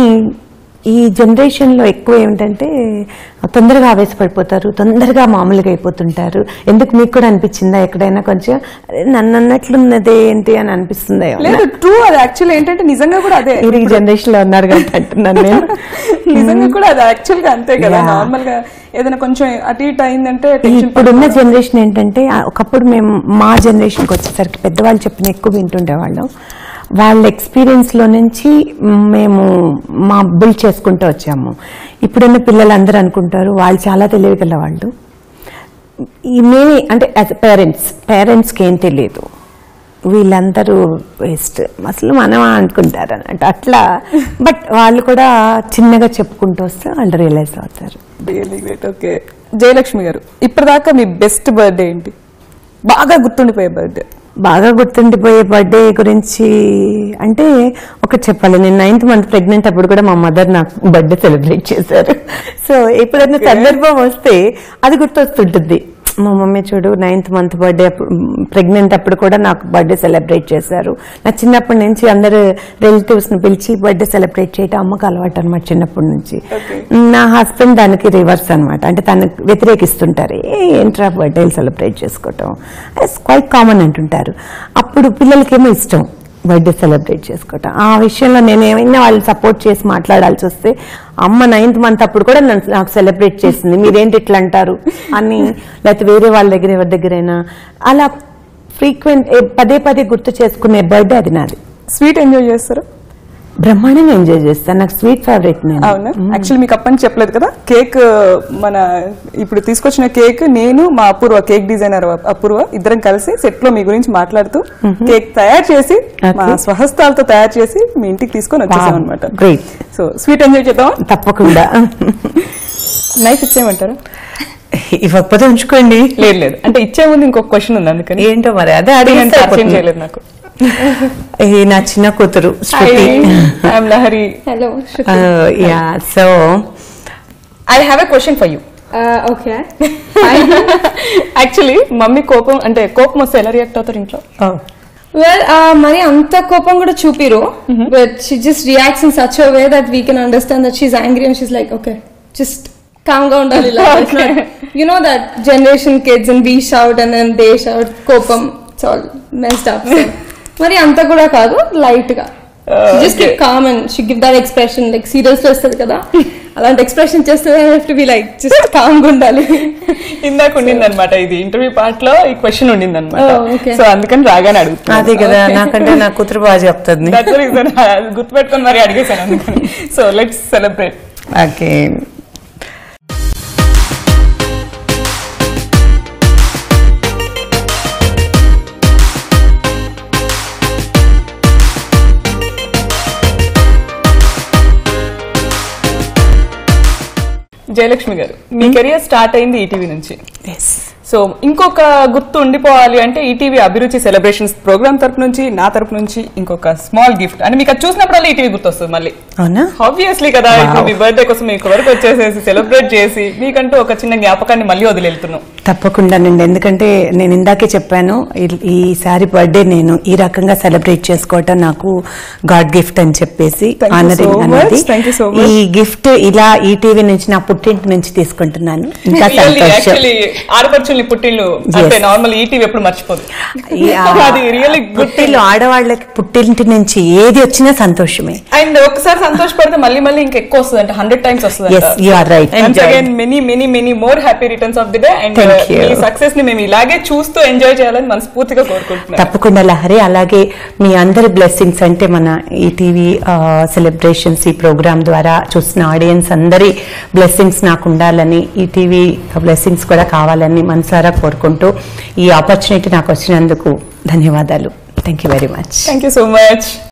C: ఈ జనరేషన్లో ఎక్కువ ఏమిటంటే తొందరగా ఆవేశపడిపోతారు తొందరగా మామూలుగా అయిపోతుంటారు ఎందుకు మీకు కూడా అనిపించిందా ఎక్కడైనా కొంచెం "అరే, నన్ను అన్నట్లున్నదే ఏంటి అని అనిపిస్తుందా ఏమన్నా?
A: లేదు ట్రూ అది యాక్చువల్లీ ఏంటంటే నిజంగా కూడా అదే
C: మీరు ఈ జనరేషన్ లో ఉన్నారు కాబట్టి అంటున్నాను నేను
A: నిజంగా కూడా అది యాక్చువల్ గా అంతే కదా
C: Yeah.
A: నార్మల్ గా ఏదైనా కొంచెం అటు ఇటు అయిందంటే టెన్షన్
C: ఇప్పుడున్న జనరేషన్ ఏంటంటే ఆ ఒకప్పుడు మేము మా జనరేషన్కి వచ్చేసరికి పెద్దవాళ్ళు చెప్పిన ఎక్కువ వింటుండేవాళ్ళం వాళ్ళ ఎక్స్పీరియన్స్లో నుంచి మేము మా బిల్డ్ చేసుకుంటూ వచ్చాము ఇప్పుడున్న పిల్లలు అందరూ అనుకుంటారు వాళ్ళు చాలా తెలియగల వాళ్ళు ఈ మేమే అంటే యాజ్ పేరెంట్స్ పేరెంట్స్కి ఏం తెలియదు వీళ్ళందరూ వేస్ట్ అసలు మనం అనుకుంటారు అన్నట్టు అట్లా బట్ వాళ్ళు కూడా చిన్నగా చెప్పుకుంటూ వస్తే వాళ్ళు రియలైజ్ అవుతారు
A: రియల్లీ గ్రేట్ ఓకే జయలక్ష్మి గారు ఇప్పటిదాకా మీ బెస్ట్ బర్త్డే ఏంటి బాగా గుర్తుండిపోయే బర్త్డే
C: బాగా గుర్తుండిపోయే బర్త్డే గురించి అంటే ఒకటి చెప్పాలి నేను నైన్త్ మంత్ ప్రెగ్నెంట్ అప్పుడు కూడా మా మదర్ నాకు బర్త్డే సెలబ్రేట్ చేశారు సో ఎప్పుడైనా సందర్భం వస్తే అది గుర్తొస్తుంటుంది మా మమ్మీ చూడు నైన్త్ మంత్ బర్త్డే ప్రెగ్నెంట్ అప్పుడు కూడా నాకు బర్త్డే సెలబ్రేట్ చేశారు నా చిన్నప్పటి నుంచి అందరు రిలేటివ్స్ ని పిలిచి బర్త్డే సెలబ్రేట్ చేయటం అమ్మకు అలవాటు అనమాట చిన్నప్పటి నుంచి నా హస్బెండ్ దానికి రివర్స్ అన్నమాట అంటే తను వ్యతిరేకిస్తుంటారు ఏ ఏంట్రా బర్త్డేలు సెలబ్రేట్ చేసుకోవటం ఇట్స్ క్వైట్ కామన్ అంటుంటారు అప్పుడు పిల్లలకేమో ఇష్టం బర్త్డే సెలబ్రేట్ చేసుకోవటం ఆ విషయంలో నేను ఏమైనా వాళ్ళని సపోర్ట్ చేసి మాట్లాడాల్సి వస్తే అమ్మ నైన్త్ మంత్ అప్పుడు కూడా నన్ను నాకు సెలబ్రేట్ చేసింది మీరేంటి ఇట్లా అంటారు అని లేకపోతే వేరే వాళ్ళ దగ్గర ఎవరి దగ్గరైనా అలా ఫ్రీక్వెంట్ పదే పదే గుర్తు చేసుకునే బర్త్డే అది నాది
A: స్వీట్ ఎంజాయ్ చేస్తారు
C: బ్రహ్మాండంగా ఎంజాయ్ చేస్తాను నాకు స్వీట్ ఫేవరెట్ నేను
A: అవునా యాక్చువల్లీ మీకు అప్పని చెప్పలేదు కదా కేక్ మన ఇప్పుడు తీసుకొచ్చిన కేక్ నేను మా అపూర్వ కేక్ డిజైనర్ అపూర్వ ఇద్దరం కలిసి సెట్ లో మీ గురించి మాట్లాడుతూ కేక్ తయారు చేసి మా
C: Okay.
A: స్వహస్తాలతో తయారు చేసి మీ ఇంటికి తీసుకొని వచ్చేసాం అనమాట
C: గ్రేట్
A: సో స్వీట్ ఎంజాయ్ చేద్దామా
C: తప్పకుండా
A: నైఫ్ ఇచ్చేయమంటారా
C: ఇవ్వకపోతే ఉంచుకోండి
A: లేదు లేదు అంటే ఇచ్చే ముందు ఇంకొక క్వశ్చన్ ఉంది అందుకని
C: ఏంటో మరి అదే
A: నేను
C: అడిగితే
A: పరిచయం
C: అయిపోతుంది.
A: చేయలేదు నాకు
C: ఇది నా చిన్న కూతురు Shruti
A: I'm Lahari
B: Hello.
C: Yeah so
A: I have a question for you
B: Uh, okay.
A: Actually mummy కోపం అంటే కోపం వస్తే ఎలా రియాక్ట్ అవుతారు ఇంట్లో
B: Well, uh, మరి అంత కోపం కూడా చూపిరు but she just reacts in such a way that we can understand that she's angry and she's like okay just calm గా ఉండాలి you know that generation kids and we shout and then they shout కోపం it's all messed up మరి అంత కూడా కాదు light గా just
A: okay.
B: Calm and she give that expression like serious లో వస్తుంది కదా అలాంటి ఎక్స్ప్రెషన్ చేస్తే to be like just calm గా ఉండాలి
A: ఇందాక ఉండింది అనమాట ఇది ఇంటర్వ్యూ పార్ట్ లో ఈ క్వశ్చన్ ఉండింది అనమాట
B: Oh, okay.
A: సో అందుకని రాగానే అడుగుతున్నాను
C: అదే కదా నాకంటే నా కూతురు బాగా చెప్తుంది
A: That's the reason. గుర్తుపెట్టుకొని మరి అడిగేశాను అందుకని so let's celebrate
C: okay
A: Jayalakshmi గారు మీ కెరియర్ స్టార్ట్ అయింది ఈటీవీ నుంచి సో ఇంకొక గుర్తు ఉండిపోవాలి అంటే ఈటీవీ అభిరుచి సెలబ్రేషన్స్ ప్రోగ్రామ్ తరపు నుంచి నా తరపు నుంచి ఇంకొక స్మాల్ గిఫ్ట్ అంటే మీకు అది చూసినప్పుడల్లా ఈటీవీ గుర్తొస్తుంది మళ్ళీ
C: అవునా
A: ఆబ్వియస్లీ కదా ఇప్పుడు మీ బర్త్డే కోసం మీకు వరకు వచ్చేసేసి సెలబ్రేట్ చేసి మీకంటూ ఒక చిన్న జ్ఞాపకాన్ని మళ్ళీ వదిలేళ్తున్నాం
C: తప్పకుండానండి ఎందుకంటే నేను ఇందాకే చెప్పాను ఈ- ఈసారి బర్త్డే నేను ఈ రకంగా సెలబ్రేట్ చేసుకోవటం నాకు గాడ్ గిఫ్ట్ అని చెప్పేసి
A: Thank you
C: honoring
A: so
C: అన్నది
A: much. Thank you so much.
C: ఈ గిఫ్ట్ ఇలా ఈ టీవీ నుంచి నా పుట్టింటి నుంచి తీసుకుంటున్నాను ఇంకా సంతోషం
A: యాక్చువల్లీ ఆడపడుచుల్ని పుట్టిల్లు అంటే నార్మల్ ఈటీవీ ఎప్పుడు మర్చిపోదు
C: ఈ ఆ
A: అది రియల్లీ గుడ్
C: పుట్టిల్లు ఆడవాళ్ళకి పుట్టింటి నుంచి ఏది వచ్చినా సంతోషమే
A: అండ్ ఒకసారి సంతోషపడితే మళ్ళీ మళ్ళీ ఇంకా ఎక్కువ వస్తుంది అంటే హండ్రెడ్ టైమ్స్ వస్తుంది
C: Yes, you are right. Enjoy.
A: Again many many many more happy returns of the day and
C: Thank you.
A: మీ సక్సెస్ ని మేము ఇలాగే చూస్తూ ఎంజాయ్ చేయాలని మనస్ఫూర్తిగా కోరుకుంటున్నాం
C: తప్పకుండా లహరి అలాగే మీ అందరి బ్లెస్సింగ్స్ అంటే మన ఈ టీవీ సెలబ్రేషన్స్ ఈ ప్రోగ్రామ్ ద్వారా చూసిన ఆడియన్స్ అందరి బ్లెస్సింగ్స్ నాకు ఉండాలని ఈ టీవీ బ్లెస్సింగ్స్ కూడా కావాలని మనసారా కోరుకుంటూ ఈ ఆపర్చునిటీ నాకు వచ్చినందుకు ధన్యవాదాలు thank you very much
A: thank you so much